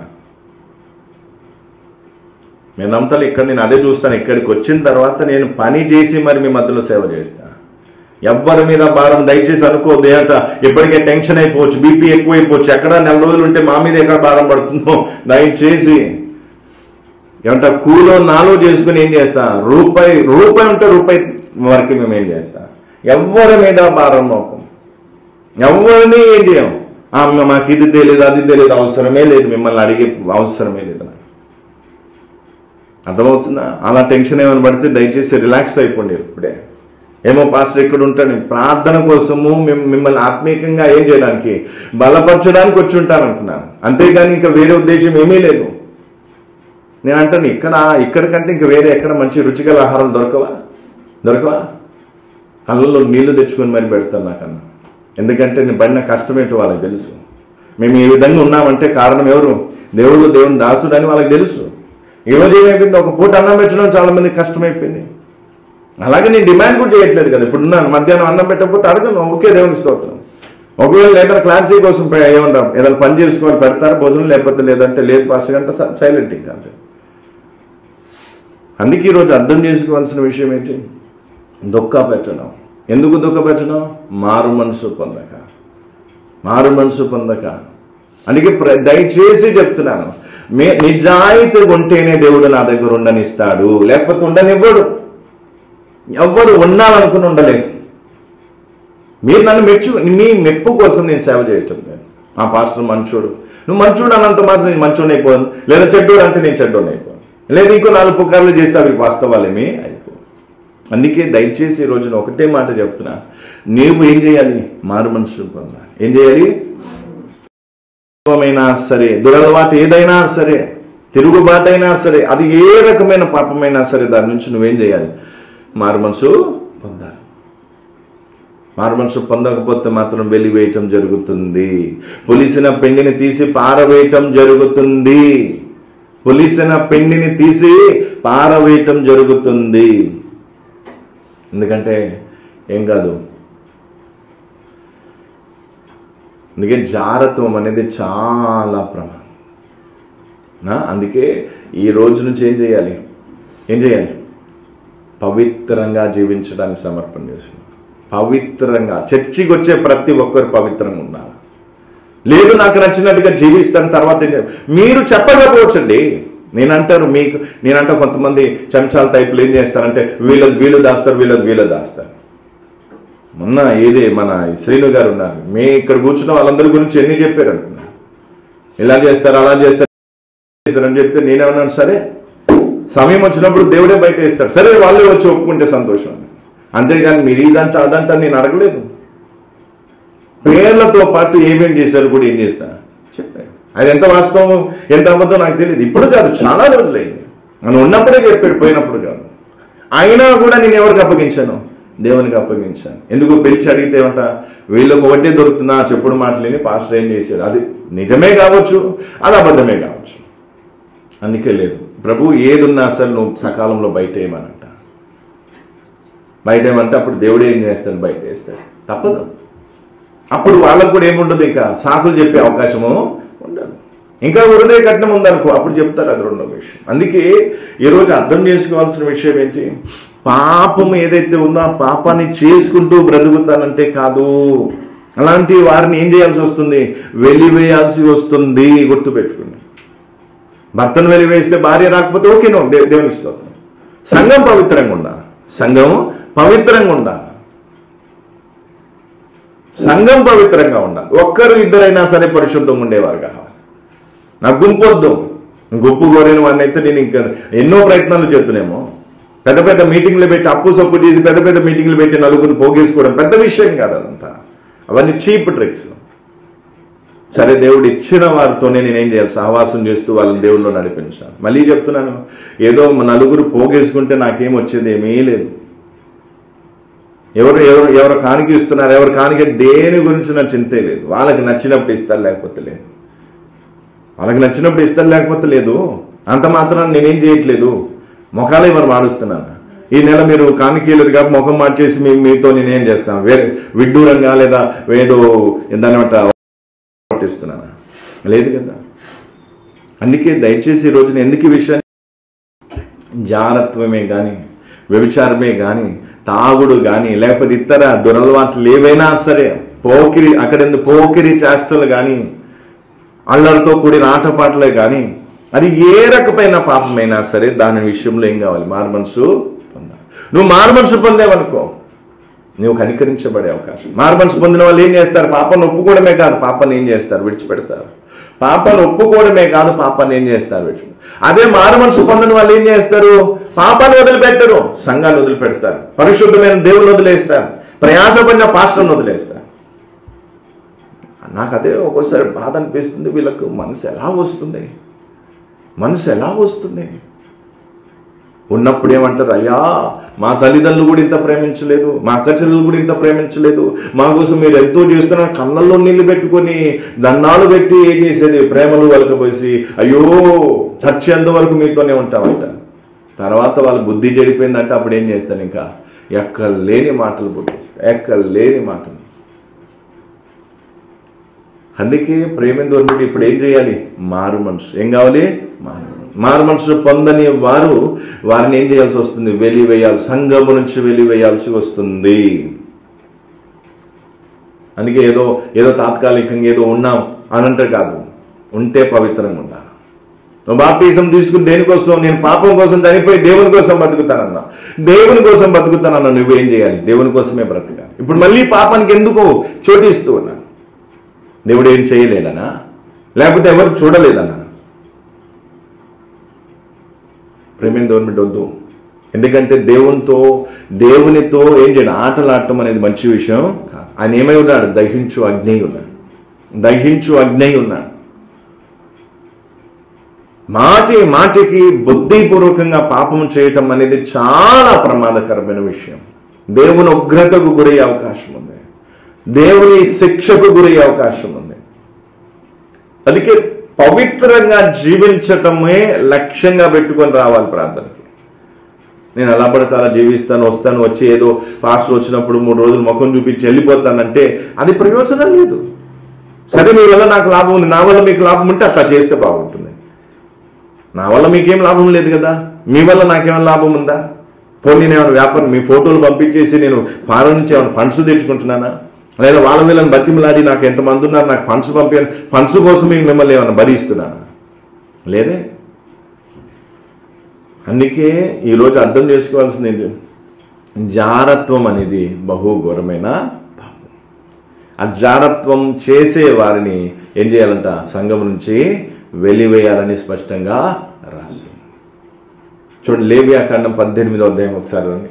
నేను నమ్మతాను ఇక్కడ నేను అదే చూస్తాను ఇక్కడికి వచ్చిన తర్వాత నేను పని చేసి మరి మీ మధ్యలో సేవ చేస్తా ఎవ్వరి మీద భారం దయచేసి అనుకోవద్దు ఏట ఇప్పటికే టెన్షన్ అయిపోవచ్చు బీపీ ఎక్కువైపోవచ్చు ఎక్కడ నెల రోజులు ఉంటే మా మీద ఎక్కడ భారం పడుతుందో దయచేసి ఏమంట కూలో నాలో చేసుకుని ఏం చేస్తా రూపాయి రూపాయి ఉంటే రూపాయి వరకు మేము ఏం చేస్తా ఎవరి మీద భారం మోపం ఎవరిని ఏం చేయం ఆ, మాకు ఇది తెలియదు అది తెలియదు అవసరమే లేదు మిమ్మల్ని అడిగే అవసరమే లేదు నాకు అర్థమవుతుందా అలా టెన్షన్ ఏమైనా పడితే దయచేసి రిలాక్స్ అయిపోండి ఇప్పుడే ఏమో పాస్టర్ ఇక్కడ ఉంటాను ప్రార్థన కోసము మిమ్- మిమ్మల్ని ఆత్మీయంగా ఏం చేయడానికి బలపరచడానికి వచ్చి ఉంటాను అనుకున్నాను అంతేగాని ఇంకా వేరే ఉద్దేశం ఏమీ లేదు నేను అంటాను ఇక్కడ ఇక్కడ కంటే ఇంకా వేరే ఎక్కడ మంచి రుచిగల ఆహారం దొరకవా దొరకవా కళ్ళల్లో నీళ్లు తెచ్చుకొని మరి పెడతాను నాకన్నా ఎందుకంటే నేను పడిన కష్టం ఏంటో వాళ్ళకి తెలుసు మేము ఈ విధంగా ఉన్నామంటే కారణం ఎవరు దేవుడు దేవుని దాసుడు అని వాళ్ళకి తెలుసు ఈ రోజు ఏమైపోయింది ఒక పూట అన్నం పెట్టడం చాలా మందికి కష్టమైపోయింది అలాగే నేను డిమాండ్ కూడా చేయట్లేదు కదా ఇప్పుడు ఉన్నాను మధ్యాహ్నం అన్నం పెట్టకపోతే అడగను ఒకే దేవునికి స్తోత్రం ఒకవేళ లేదా క్లారిటీ కోసం ప- ఏమంటాం ఏదైనా పని చేసుకోవాలి పెడతారు భోజనం లేకపోతే లేదంటే లేదు పాస్టర్ గంట సైలెంట్ ఇంకా అంతే అందుకే ఈరోజు అర్థం చేసుకోవాల్సిన విషయం ఏంటి దుఃఖ పెట్టడం ఎందుకు దుఃఖ పెట్టడం మారు మనసు పొందక మారు మనసు పొందక అందుకే ప్ర- దయచేసి చెప్తున్నాను మే నిజాయితీ ఉంటేనే దేవుడు నా దగ్గర ఉండనిస్తాడు లేకపోతే ఉండనివ్వడు ఎవ్వరు ఉండాలనుకుని ఉండలేదు మీరు నన్ను మెచ్చు మీ మెప్పు కోసం నేను సేవ చేయటం లేదు ఆ పాస్టర్ మంచోడు నువ్వు మంచోడు అన్నంత మాత్రం నేను మంచోడు అయిపోను లేదా చెడ్డోడు అంటే నేను చెడ్డోడు అయిపోను లేదా ఇంకో నాలుగు పుకార్లు చేస్తే అవి వాస్తవాలేమి అయిపో అందుకే దయచేసి ఈ రోజున ఒకటే మాట చెప్తున్నా నీవు ఏం చేయాలి మారు మనసు పొందాలి ఏం చేయాలి పాపమైనా సరే దురలవాటు ఏదైనా సరే తిరుగుబాటైనా సరే అది ఏ రకమైన పాపమైనా సరే దాని నుంచి నువ్వేం చేయాలి మారు మనసు పొందాలి మారు మనసు పొందకపోతే మాత్రం వెలివేయటం జరుగుతుంది పులిసిన పిండిని తీసి పారవేయటం జరుగుతుంది పులిసిన పిండిని తీసి పారవేయటం జరుగుతుంది ఎందుకంటే ఏం కాదు అందుకే జారత్వం అనేది చాలా ప్రమాదం నా అందుకే ఈ రోజు నుంచి ఏం చేయాలి ఏం చేయాలి పవిత్రంగా జీవించడానికి సమర్పణ చేసి పవిత్రంగా చర్చికి వచ్చే ప్రతి ఒక్కరు పవిత్రంగా ఉండాలి లేదు నాకు నచ్చినట్టుగా జీవిస్తాను తర్వాత ఏం చేయాలి? మీరు చెప్పకపోవచ్చండి నేనంటారు మీకు నేనంటా కొంతమంది చెంచాల టైపులు ఏం చేస్తారంటే వీళ్ళది వీళ్ళు దాస్తారు వీళ్ళది వీళ్ళు దాస్తారు మొన్న ఏదే మన శ్రీను గారు ఉన్నారు మీ ఇక్కడ కూర్చున్న వాళ్ళందరి గురించి ఎన్ని చెప్పారు అనుకున్నా ఇలా చేస్తారు అలా చేస్తారు చేస్తారని చెప్తే నేనేమన్నాను సరే సమయం వచ్చినప్పుడు దేవుడే బయట వేస్తాడు సరే వాళ్ళే వచ్చి ఒప్పుకుంటే సంతోషం అంతేగాని మీరు ఇదంట అదంట నేను అడగలేదు పేర్లతో పాటు ఏమేం చేశారు కూడా ఏం చేస్తా చెప్పాను అది ఎంత వాస్తవం ఎంత అబద్ధం నాకు తెలియదు ఇప్పుడు కాదు చాలా రోజులైంది మనం ఉన్నప్పుడే చెప్పాడు పోయినప్పుడు కాదు అయినా కూడా నేను ఎవరికి అప్పగించాను దేవునికి అప్పగించాను ఎందుకు పిలిచి అడిగితే ఏమంట వీళ్ళకి ఒకటే దొరుకుతుందా చెప్పుడు మాటలేని పాస్టర్ ఏం చేశాడు అది నిజమే కావచ్చు అది అబద్ధమే కావచ్చు అందుకే లేదు ప్రభు ఏదున్నా అసలు నువ్వు సకాలంలో బయట ఏమనంట బయట ఏమంటే అప్పుడు దేవుడు ఏం చేస్తాడు బయట వేస్తాడు తప్పదు అప్పుడు వాళ్ళకు కూడా ఏముండదు ఇంకా సాకులు చెప్పే అవకాశము ఉండదు ఇంకా హృదయ కట్నం ఉందనుకో అప్పుడు చెప్తారు అది రెండో విషయం అందుకే ఈరోజు అర్థం చేసుకోవాల్సిన విషయం ఏంటి పాపం ఏదైతే ఉందో ఆ పాపాన్ని చేసుకుంటూ బ్రతుకుతానంటే కాదు అలాంటి వారిని ఏం చేయాల్సి వస్తుంది వెలివేయాల్సి వస్తుంది గుర్తుపెట్టుకుని భర్తను వెలివేస్తే భార్య రాకపోతే ఓకే నో దే- దేవునికి స్తోత్రం సంఘం పవిత్రంగా ఉండాలి సంఘం పవిత్రంగా ఉండాలి సంఘం పవిత్రంగా ఉండాలి ఒక్కరు ఇద్దరైనా సరే పరిశుద్ధంగా ఉండేవారు కావాలి నాకు గుంపు వద్దు గుంపు కోరిన వాడిని అయితే నేను ఇంకా ఎన్నో ప్రయత్నాలు చేస్తున్నామో పెద్ద పెద్ద మీటింగ్లు పెట్టి అప్పు సప్పు చేసి పెద్ద పెద్ద మీటింగ్లు పెట్టి నలుగురిని పోగేసుకోవడం పెద్ద విషయం కాదు అదంతా అవన్నీ చీప్ ట్రిక్స్ సరే దేవుడు ఇచ్చిన వారితోనే నేనేం చేయాలి సహవాసం చేస్తూ వాళ్ళని దేవుళ్ళు నడిపించాను మళ్ళీ చెప్తున్నాను ఏదో నలుగురు పోగేసుకుంటే నాకేం వచ్చేది ఏమీ లేదు ఎవరు ఎవరు ఎవరు కానికి ఇస్తున్నారు ఎవరు కానికి దేని గురించి నా చింతే లేదు వాళ్ళకి నచ్చినప్పుడు ఇస్తారు లేకపోతే లేదు వాళ్ళకి నచ్చినప్పుడు ఇస్తారు లేకపోతే లేదు అంత మాత్రం నేనేం చేయట్లేదు ముఖాలే మరి మారుస్తున్నాను ఈ నెల మీరు కానికీయలేదు కాబట్టి ముఖం మార్చేసి మీ మీతో నేనేం చేస్తాను వేరే విడ్డూరంగా లేదా ఏదో దాని పట్టిస్తున్నానా లేదు కదా అందుకే దయచేసి ఈ రోజున ఎందుకు ఈ విషయాన్ని జారత్వమే కానీ వ్యభిచారమే కానీ తాగుడు కానీ లేకపోతే ఇతర దురలవాట్లు ఏవైనా సరే పోకిరి అక్కడెందు పోకిరి చేష్టలు కానీ అల్లరితో కూడిన ఆటపాటలే కానీ అది ఏ రకమైన పాపమైనా సరే దాని విషయంలో ఏం కావాలి మారుమనసు పొందాలి నువ్వు మారుమనసు పొందేవనుకో నువ్వు కనికరించబడే అవకాశం మారుమనసు పొందిన వాళ్ళు ఏం చేస్తారు పాపను ఒప్పుకోవడమే కాదు పాపను ఏం చేస్తారు విడిచిపెడతారు పాపను ఒప్పుకోవడమే కాదు పాపాన్ని ఏం చేస్తారు విడిచి అదే మారుమనసు పొందిన వాళ్ళు ఏం చేస్తారు పాపాన్ని వదిలిపెట్టరు సంఘాన్ని వదిలిపెడతారు పరిశుద్ధమైన దేవుని వదిలేస్తారు ప్రయాసపడిన పాస్టర్ని వదిలేస్తారు నాకు అదే ఒక్కోసారి బాధ అనిపిస్తుంది వీళ్ళకు మనసు ఎలా వస్తుంది మనసు ఎలా వస్తుంది ఉన్నప్పుడు ఏమంటారు అయ్యా మా తల్లిదండ్రులు కూడా ఇంత ప్రేమించలేదు మా అక్క చెల్లెలు కూడా ఇంత ప్రేమించలేదు మా కోసం మీరు ఎంతో చేస్తున్నారు కళ్ళల్లో నీళ్లు పెట్టుకొని దండాలు పెట్టి ఏం చేసేది ప్రేమలు వలకపోసి అయ్యో చచ్చేంత వరకు మీతోనే ఉంటామంట తర్వాత వాళ్ళ బుద్ధి చెడిపోయిందంటే అప్పుడు ఏం చేస్తాను ఇంకా ఎక్కడ లేని మాటలు పుట్టిస్తాను ఎక్కడ లేని మాటలు అందుకే ప్రేమ దొరికి ఇప్పుడు ఏం చేయాలి మారు మనసు ఏం కావాలి మారు మనసు. మారు మనసు పొందని వారు వారిని ఏం చేయాల్సి వస్తుంది వెలివేయాలి సంఘము నుంచి వెలివేయాల్సి వస్తుంది అందుకే ఏదో ఏదో తాత్కాలికంగా ఏదో ఉన్నాం అనంటే కాదు ఉంటే పవిత్రంగా ఉండాలి నువ్వు బాప్తీసం తీసుకుని దేనికోసం నేను పాపం కోసం చనిపోయి దేవుని కోసం బతుకుతానన్నా దేవుని కోసం బతుకుతానన్నా నువ్వేం చేయాలి దేవుని కోసమే బ్రతకాలి ఇప్పుడు మళ్ళీ పాపానికి ఎందుకు చోటిస్తూ ఉన్నాను దేవుడు ఏం చేయలేదనా లేకపోతే ఎవరు చూడలేదనా ప్రేమేం గవర్నమెంట్ వద్దు ఎందుకంటే దేవునితో దేవునితో ఏం చేయడం ఆటలాడటం అనేది మంచి విషయం కాదు ఆయన ఏమై ఉన్నాడు దహించు అగ్ని ఉన్నాడు దహించు అగ్ని ఉన్నాడు మాటి మాటికి బుద్ధిపూర్వకంగా పాపం చేయటం అనేది చాలా ప్రమాదకరమైన విషయం దేవుని ఉగ్రతకు గురయ్యే అవకాశం ఉంది దేవుని శిక్షకు గురయ్యే అవకాశం ఉంది అందుకే పవిత్రంగా జీవించటమే లక్ష్యంగా పెట్టుకొని రావాలి ప్రార్థనకి నేను ఎలా పడితే అలా జీవిస్తాను వస్తాను వచ్చి ఏదో పాస్టర్ వచ్చినప్పుడు మూడు రోజులు ముఖం చూపించి వెళ్ళిపోతానంటే అది ప్రయోజనం లేదు సరే మీ వల్ల నాకు లాభం ఉంది నా వల్ల మీకు లాభం ఉంటే అట్లా చేస్తే బాగుంటుంది నా వల్ల మీకేం లాభం లేదు కదా మీ వల్ల నాకేమైనా లాభం ఉందా పోనీ నేను ఏమైనా వ్యాపారం మీ ఫోటోలు పంపించేసి నేను ఫారెన్ నుంచి ఏమైనా ఫండ్స్ తెచ్చుకుంటున్నానా లేదా వాళ్ళ వీళ్ళని బతిమలాడి నాకు ఎంతమంది ఉన్నారు నాకు ఫండ్స్ పంపాను ఫండ్స్ కోసం మీకు మిమ్మల్ని ఏమైనా భరిస్తున్నానా లేదే అందుకే ఈరోజు అర్థం చేసుకోవాల్సింది ఏంటి? జారత్వం అనేది బహు ఘోరమైన పాపం ఆ జారత్వం చేసే వారిని ఏం చేయాలంట సంఘం నుంచి వెలివేయాలని స్పష్టంగా రాస్తుంది చూడండి లేవియా ఖండం పద్దెనిమిదో అధ్యాయం ఒకసారి రండి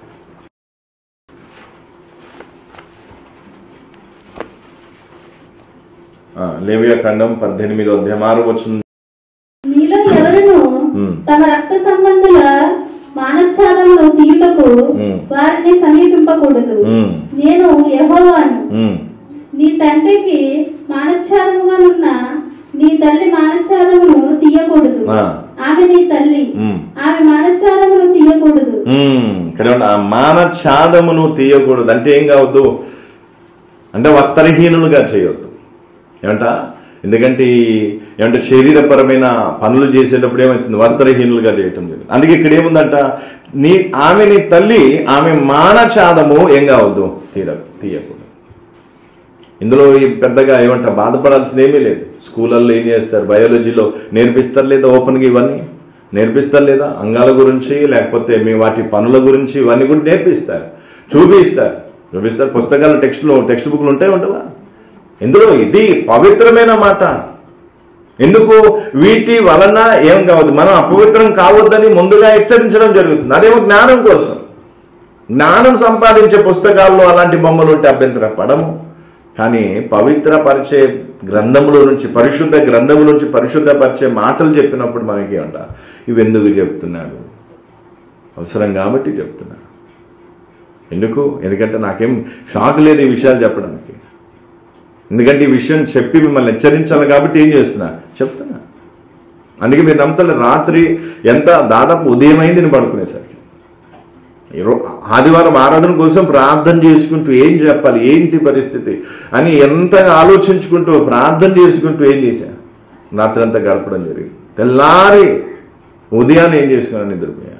ఆ, లేవియా ఖండం పద్దెనిమిదో అధ్యాయం ఆరు వచ్చిన మీలో ఎవరును ఉమ్. తమ రక్త సంబంధుల మానచ్ఛాదమును తీయుటకు ఉమ్. వారిని సమీపింపకూడదు ఉమ్, నేను యెహోవాను ఉమ్, నీ తండ్రికి మానచ్ఛాదముగా ఉన్న నీ తల్లి మానచ్ఛాదమును తీయకూడదు ఆ. ఆమె నీ తల్లి ఉమ్. ఆమె మానచ్ఛాదమును తీయకూడదు ఉమ్, ఇక్కడ ఉన్న ఆ మానఛాదమును తీయకూడదు అంటే ఏం కావద్దు అంటే వస్త్రహీనులుగా చేయొద్దు ఏమంట ఎందుకంటే ఈ ఏమంటే శరీరపరమైన పనులు చేసేటప్పుడు ఏమవుతుంది వస్త్రహీనులుగా చేయటం లేదు అందుకే ఇక్కడ ఏముందంట నీ ఆమె నీ తల్లి ఆమె మానఛాదము ఏం కావద్దు తీయ తీయకూడదు ఇందులో ఈ పెద్దగా ఏమంట బాధపడాల్సింది ఏమీ లేదు స్కూళ్ళల్లో ఏం చేస్తారు బయాలజీలో నేర్పిస్తారు లేదా ఓపెన్గా ఇవన్నీ నేర్పిస్తారు లేదా అంగాల గురించి లేకపోతే మీ వాటి పనుల గురించి ఇవన్నీ కూడా నేర్పిస్తారు చూపిస్తారు చూపిస్తారు పుస్తకాలు టెక్స్ట్లో టెక్స్ట్ బుక్లు ఉంటాయి ఉండవా ఇందులో ఇది పవిత్రమైన మాట ఎందుకు వీటి వలన ఏం కావద్దు మనం అపవిత్రం కావద్దని ముందుగా హెచ్చరించడం జరుగుతుంది అదేమో జ్ఞానం కోసం జ్ఞానం సంపాదించే పుస్తకాల్లో అలాంటి బొమ్మలు ఉంటే అభ్యంతర పడము కానీ పవిత్రపరిచే గ్రంథముల నుంచి పరిశుద్ధ గ్రంథముల నుంచి పరిశుద్ధపరిచే మాటలు చెప్పినప్పుడు మనకి ఏమంట ఇవి ఎందుకు చెప్తున్నాడు అవసరం కాబట్టి చెప్తున్నాడు ఎందుకు ఎందుకంటే నాకేం షాక్ లేదు ఈ విషయాలు చెప్పడానికి ఎందుకంటే ఈ విషయం చెప్పి మిమ్మల్ని హెచ్చరించాలి కాబట్టి ఏం చేస్తున్నా చెప్తున్నా అందుకే మీరు నమ్ముతారు రాత్రి ఎంత దాదాపు ఉదయం అయింది నేను పడుకునేసరికి ఈరో- ఆదివారం ఆరాధన కోసం ప్రార్థన చేసుకుంటూ ఏం చెప్పాలి ఏంటి పరిస్థితి అని ఎంతగా ఆలోచించుకుంటూ ప్రార్థన చేసుకుంటూ ఏం చేశా రాత్రి అంతా గడపడం జరిగింది తెల్లారి ఉదయాన్నే ఏం చేసుకున్నాను నిద్రపోయా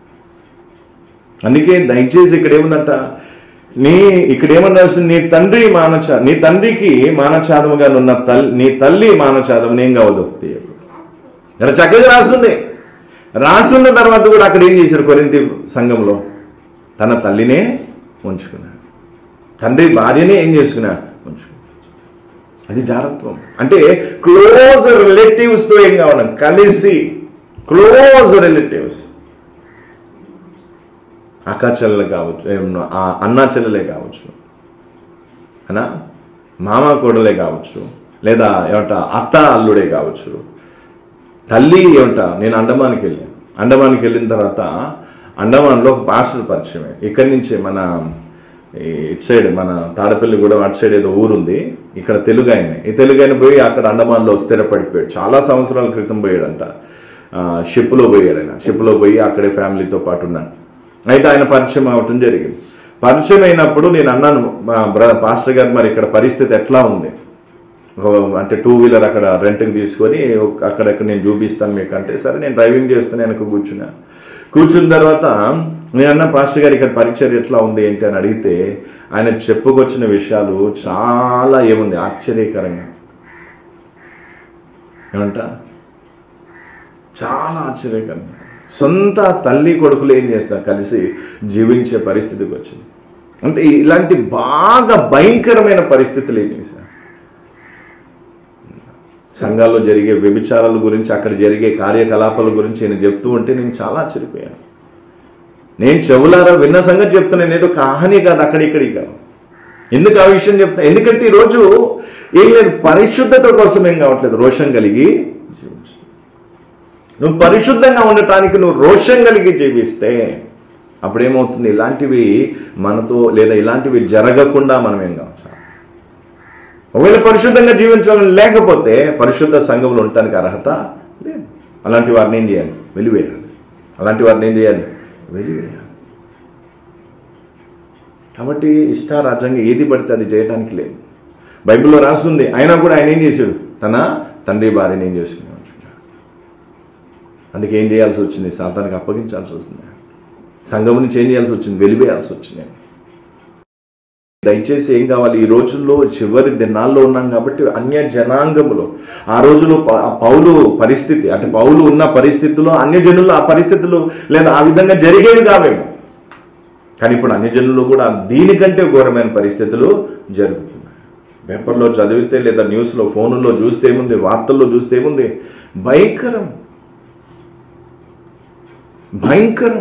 అందుకే దయచేసి ఇక్కడ ఏముందంట నీ ఇక్కడ ఏమన్నా రాసింది, నీ తండ్రి మానచ నీ తండ్రికి మానచాదముగా ఉన్న తల్లి నీ తల్లి మానచాదం ఏం కావద్దు తీయకు ఇక్కడ చక్కగా రాస్తుంది రాసున్న తర్వాత కూడా అక్కడ ఏం చేశారు కొరింతి సంఘంలో తన తల్లినే ఉంచుకున్నాడు తండ్రి భార్యనే ఏం చేసుకున్నాడు ఉంచుకున్నాడు అది జారత్వం అంటే క్లోజ్ రిలేటివ్స్తో ఏం కావడం కలిసి క్లోజ్ రిలేటివ్స్ అక్క చెల్లెలు కావచ్చు ఏం ఆ అన్నా చెల్లెలే కావచ్చు అనా మామ కోడలే కావచ్చు లేదా ఏమంట అత్త అల్లుడే కావచ్చు తల్లి ఏమంట నేను అండమానికి వెళ్ళాను అండమానికి వెళ్ళిన తర్వాత అండమాన్లో ఒక పాస్టర్ పరిచయమే ఇక్కడి నుంచే మన ఈ ఇటు సైడ్ మన తాడపల్లి కూడా అటు సైడ్ ఏదో ఊరుంది ఇక్కడ తెలుగు ఆయన ఈ తెలుగు ఆయన పోయి అక్కడ అండమాన్లో స్థిరపడిపోయాడు చాలా సంవత్సరాల క్రితం పోయాడంట ఆ, షిప్లో పోయాడు ఆయన షిప్లో పోయి అక్కడే ఫ్యామిలీతో పాటు ఉన్నాడు అయితే ఆయన పరిచయం అవటం జరిగింది పరిచయం అయినప్పుడు నేను అన్నాను మా బ్రదర్ పాస్టర్ గారు మరి ఇక్కడ పరిస్థితి ఎట్లా ఉంది ఒక- అంటే టూ వీలర్ అక్కడ రెంట్కి తీసుకొని ఒక- అక్కడక్కడ నేను చూపిస్తాను మీకు అంటే సరే నేను డ్రైవింగ్ చేస్తాను వెనక కూర్చున్నా కూర్చున్న తర్వాత నేను అన్న పాస్టర్ గారు ఇక్కడ పరిచయం ఎట్లా ఉంది ఏంటి అని అడిగితే ఆయన చెప్పుకొచ్చిన విషయాలు చాలా ఏముంది ఆశ్చర్యకరంగా ఏమంట చాలా ఆశ్చర్యకరంగా సొంత తల్లి కొడుకులు ఏం చేస్తారు కలిసి జీవించే పరిస్థితికి వచ్చింది అంటే ఇలాంటి బాగా భయంకరమైన పరిస్థితులు ఏం చేశారు సంఘాల్లో జరిగే వ్యభిచారాల గురించి అక్కడ జరిగే కార్యకలాపాల గురించి నేను చెప్తూ ఉంటే నేను చాలా ఆశ్చర్యపోయాను నేను చెవులారా విన్న సంగతి చెప్తున్నాను ఏదో కహాని కాదు అక్కడ ఇక్కడికి కాదు ఎందుకు ఆ విషయం చెప్తా ఎందుకంటే ఈరోజు ఏం లేదు పరిశుద్ధత కోసం ఏం కావట్లేదు రోషం కలిగి జీవించు నువ్వు పరిశుద్ధంగా ఉండటానికి నువ్వు రోషం కలిగి జీవిస్తే అప్పుడేమవుతుంది ఇలాంటివి మనతో లేదా ఇలాంటివి జరగకుండా మనం ఏం కావచ్చు ఒకవేళ పరిశుద్ధంగా జీవించాలని లేకపోతే పరిశుద్ధ సంఘంలో ఉండటానికి అర్హత లేదు అలాంటి వారిని ఏం చేయాలి వెలివేయాలి అలాంటి వారిని ఏం చేయాలి వెలివేయాలి కాబట్టి ఇష్టారాజ్యంగా ఏది పడితే అది చేయడానికి లేదు బైబిల్లో రాస్తుంది అయినా కూడా ఆయన ఏం చేశాడు తన తండ్రి భార్యని ఏం చేసుకునేవాడు అందుకే ఏం చేయాల్సి వచ్చింది సాతానికి అప్పగించాల్సి వస్తుంది సంఘం నుంచి ఏం చేయాల్సి వచ్చింది వెలివేయాల్సి వచ్చింది దయచేసి ఏం కావాలి ఈ రోజుల్లో చివరి దినాల్లో ఉన్నాం కాబట్టి అన్య జనాంగములో ఆ రోజులో ప- ఆ పౌలు పరిస్థితి అంటే పౌలు ఉన్న పరిస్థితుల్లో అన్య జనులు ఆ పరిస్థితులు లేదా ఆ విధంగా జరిగేవి కావేమో కానీ ఇప్పుడు అన్ని జనులు కూడా దీనికంటే ఘోరమైన పరిస్థితులు జరుగుతున్నాయి పేపర్లో చదివితే లేదా న్యూస్లో ఫోన్లో చూస్తే ఏముంది వార్తల్లో చూస్తే ఏముంది భయంకరం భయంకరం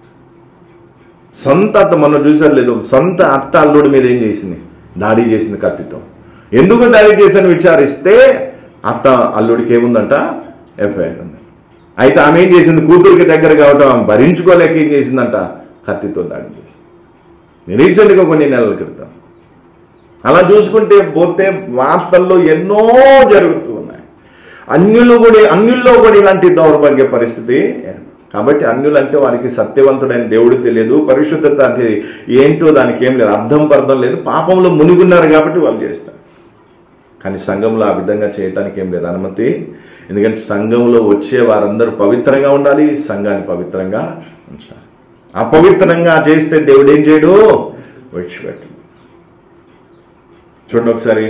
సొంత అత్త మనం చూసారు లేదు సొంత అత్త అల్లుడి మీద ఏం చేసింది దాడి చేసింది కత్తితో ఎందుకు దాడి చేశాను విచారిస్తే అత్త అల్లుడికి ఏముందంట ఎఫ్ఐఆర్ ఉంది అయితే ఆమె ఏం చేసింది కూతురికి దగ్గర కావటం ఆమె భరించుకోలేక ఏం చేసిందంట కత్తితో దాడి చేసింది రీసెంట్గా కొన్ని నెలల క్రితం అలా చూసుకుంటే పోతే వార్తల్లో ఎన్నో జరుగుతూ ఉన్నాయి అన్యులు కూడా అన్యుల్లో కూడా ఇలాంటి దౌర్భాగ్య పరిస్థితి కాబట్టి అన్యులంటే వారికి సత్యవంతుడైన దేవుడు తెలియదు పరిశుద్ధత అంటే ఏంటో దానికి ఏం లేదు అర్థం పర్థం లేదు పాపంలో మునిగున్నారు కాబట్టి వాళ్ళు చేస్తారు కానీ సంఘంలో ఆ విధంగా చేయటానికి ఏం లేదు అనుమతి ఎందుకంటే సంఘంలో వచ్చే వారందరూ పవిత్రంగా ఉండాలి సంఘాన్ని పవిత్రంగా ఉంచాలి అపవిత్రంగా చేస్తే దేవుడు ఏం చేయడు విడిచిపెట్టు చూడండి ఒకసారి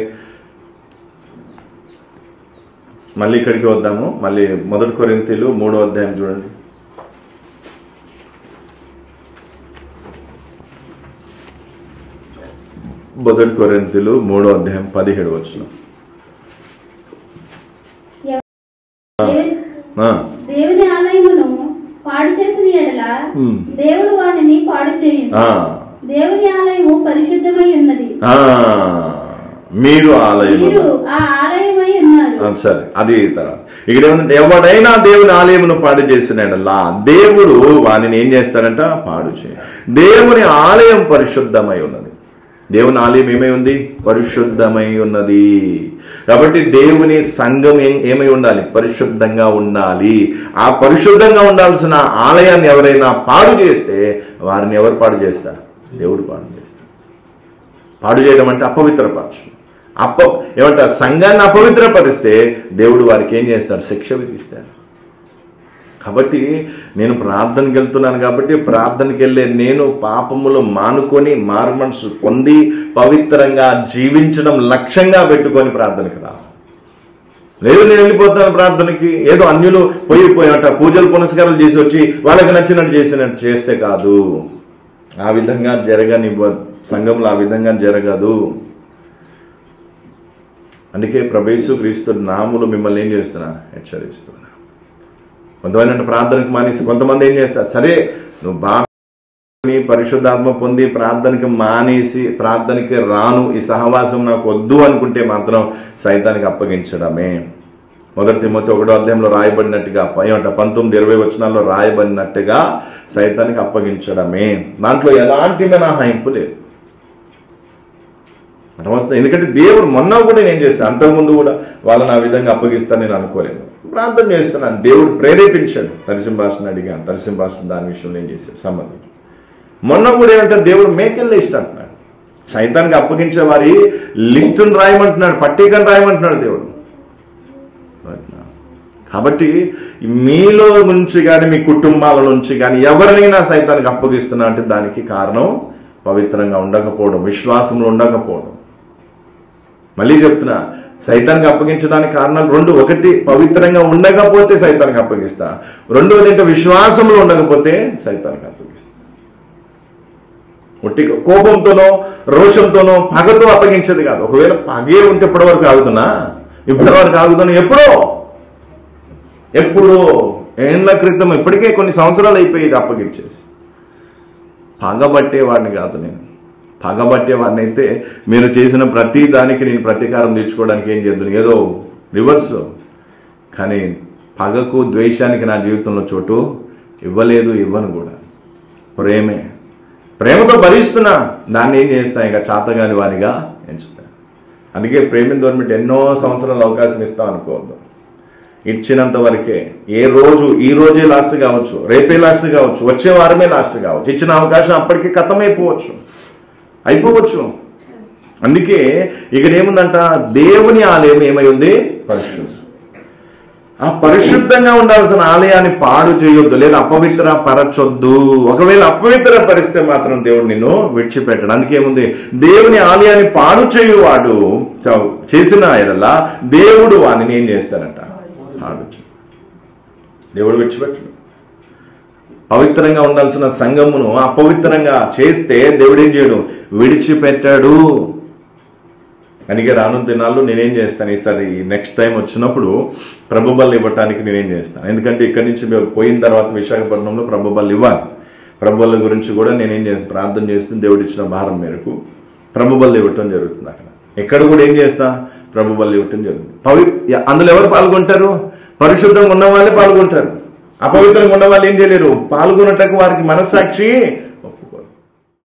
మళ్ళీ ఇక్కడికి వద్దాము మళ్ళీ మొదటి కొరింతీలు మూడో అధ్యాయం చూడండి మొదటి కొరింతీలు మూడో అధ్యాయం పదిహేడు వచ్చిన దేవు- ఆ, దేవుని ఆలయమును పాడు చేసిన ఎడల ఉమ్. దేవుడు వానిని పాడు చేయును ఆ, దేవుని ఆలయము పరిశుద్ధమై ఉన్నది ఆ, మీరు ఆలయం మీరు ఆ ఆలయమై ఉన్నారు ఆ, సరే అది తర్వాత ఇక్కడ ఏమంటే ఎవడైనా దేవుని ఆలయమును పాడు చేసినలా దేవుడు వానిని ఏం చేస్తాడంట పాడు చేయ దేవుని ఆలయం పరిశుద్ధమై ఉన్నది దేవుని ఆలయం ఏమై ఉంది పరిశుద్ధమై ఉన్నది కాబట్టి దేవుని సంఘం ఏం- ఏమై ఉండాలి పరిశుద్ధంగా ఉండాలి ఆ పరిశుద్ధంగా ఉండాల్సిన ఆలయాన్ని ఎవరైనా పాడు చేస్తే వారిని ఎవరు పాడు చేస్తారు దేవుడు పాడు చేస్తారు పాడు చేయడం అంటే అపవిత్రపరచడం అప ఏమంటారు సంఘాన్ని అపవిత్రపరిస్తే దేవుడు వారికి ఏం చేస్తాడు శిక్ష విధిస్తాడు కాబట్టి నేను ప్రార్థనకి వెళ్తున్నాను కాబట్టి ప్రార్థనకి వెళ్ళే నేను పాపములు మానుకొని మారుమనసు పొంది పవిత్రంగా జీవించడం లక్ష్యంగా పెట్టుకొని ప్రార్థనకి రా లేదు నేను వెళ్ళిపోతాను ప్రార్థనకి ఏదో అన్యులు పోయి పోయి అంట పూజలు పునస్కారాలు చేసి వచ్చి వాళ్ళకి నచ్చినట్టు చేసినట్టు చేస్తే కాదు ఆ విధంగా జరగని సంఘంలో ఆ విధంగా జరగదు అందుకే ప్రభేసు క్రీస్తు నాములు మిమ్మల్ని ఏం చేస్తున్నా హెచ్చరిస్తున్నా కొంతమంది అంటే ప్రార్థనకు మానేసి కొంతమంది ఏం చేస్తారు సరే నువ్వు బాగా పరిశుద్ధాత్మ పొంది ప్రార్థనకి మానేసి ప్రార్థనకి రాను ఈ సహవాసం నాకు వద్దు అనుకుంటే మాత్రం సైతానికి అప్పగించడమే మొదటి తిమ్మతి ఒకటో అధ్యాయంలో రాయబడినట్టుగా ఏమంట పంతొమ్మిది ఇరవై వచనాల్లో రాయబడినట్టుగా సైతానికి అప్పగించడమే దాంట్లో ఎలాంటి మినహాయింపు లేదు అర్థమవుతుంది ఎందుకంటే దేవుడు మొన్న కూడా నేను చేస్తాను అంతకుముందు కూడా వాళ్ళని ఆ విధంగా అప్పగిస్తాను నేను అనుకోలేను ప్రార్థన చేస్తున్నాను దేవుడు ప్రేరేపించాడు తరిసిన భాషను అడిగాను తరిసిన భాషను దాని విషయంలో ఏం చేశాడు సంబంధం మొన్న కూడా ఏమంటారు దేవుడు మేకెళ్ళ లిస్ట్ అంటున్నాడు సైతానికి అప్పగించే వారి లిస్టును రాయమంటున్నాడు పట్టికను రాయమంటున్నాడు దేవుడు కాబట్టి మీలో నుంచి కానీ మీ కుటుంబాల నుంచి కానీ ఎవరినైనా సైతానికి అప్పగిస్తున్నా అంటే దానికి కారణం పవిత్రంగా ఉండకపోవడం విశ్వాసంలో ఉండకపోవడం మళ్ళీ చెప్తున్నా సైతానికి అప్పగించడానికి కారణాలు రెండు ఒకటి పవిత్రంగా ఉండకపోతే సైతానికి అప్పగిస్తా రెండోది ఏంటో విశ్వాసంలో ఉండకపోతే సైతానికి అప్పగిస్తా ఉట్టి కోపంతోనో రోషంతోనో పగతో అప్పగించేది కాదు ఒకవేళ పగే ఉంటే ఇప్పటివరకు ఆగుతున్నా ఇప్పటివరకు ఆగుతున్నా ఎప్పుడో ఎప్పుడో ఏండ్ల క్రితం ఇప్పటికే కొన్ని సంవత్సరాలు అయిపోయేది అప్పగించేసి పగబట్టే వాడిని కాదు నేను పగబట్టే వాడిని అయితే మీరు చేసిన ప్రతి దానికి నేను ప్రతీకారం తెచ్చుకోవడానికి ఏం చేద్దాను ఏదో రివర్స్ కానీ పగకు ద్వేషానికి నా జీవితంలో చోటు ఇవ్వలేదు ఇవ్వను కూడా ప్రేమే ప్రేమతో భరిస్తున్నా దాన్ని ఏం చేస్తా ఇంకా చాతగాని వానిగా ఎంచుతా అందుకే ప్రేమిని గవర్నమెంట్ ఎన్నో సంవత్సరాలు అవకాశం ఇస్తాం అనుకోవద్దు ఇచ్చినంత వరకే ఏ రోజు ఈ రోజే లాస్ట్ కావచ్చు రేపే లాస్ట్ కావచ్చు వచ్చే వారమే లాస్ట్ కావచ్చు ఇచ్చిన అవకాశం అప్పటికి అయిపోవచ్చు అయిపోవచ్చు అందుకే ఇక్కడ ఏముందంట దేవుని ఆలయం ఏమై ఉంది పరిశుద్ధం ఆ పరిశుద్ధంగా ఉండాల్సిన ఆలయాన్ని పాడు చేయొద్దు లేదా అపవిత్ర పరచొద్దు ఒకవేళ అపవిత్ర పరిస్తే మాత్రం దేవుడు నిన్ను విడిచిపెట్టడు అందుకేముంది దేవుని ఆలయాన్ని పాడు చేయువాడు చ- చేసిన ఎడలా దేవుడు వానిని ఏం చేస్తాడంట పాడు చేయ దేవుడు విడిచిపెట్టడు పవిత్రంగా ఉండాల్సిన సంఘమును అపవిత్రంగా చేస్తే దేవుడు ఏం చేయడు విడిచిపెట్టాడు అందుకే రానున్న దినాల్లో నేనేం చేస్తాను ఈసారి నెక్స్ట్ టైం వచ్చినప్పుడు ప్రభు బళ్ళు ఇవ్వటానికి నేనేం చేస్తాను ఎందుకంటే ఇక్కడి నుంచి మేము పోయిన తర్వాత విశాఖపట్నంలో ప్రభు బళ్ళు ఇవ్వాలి ప్రభు బళ్ళ గురించి కూడా నేనేం చేస్తాను ప్రార్థన చేస్తూ దేవుడు ఇచ్చిన భారం మేరకు ప్రభు బళ్ళు ఇవ్వటం జరుగుతుంది అక్కడ ఎక్కడ కూడా ఏం చేస్తా ప్రభు బళ్ళు ఇవ్వటం జరుగుతుంది పవి అందులో ఎవరు పాల్గొంటారు పరిశుద్ధంగా ఉన్న వాళ్ళే పాల్గొంటారు అపవిత్రంగా ఉన్న వాళ్ళు ఏం చేయలేరు పాల్గొనటకు వారికి మనస్సాక్షి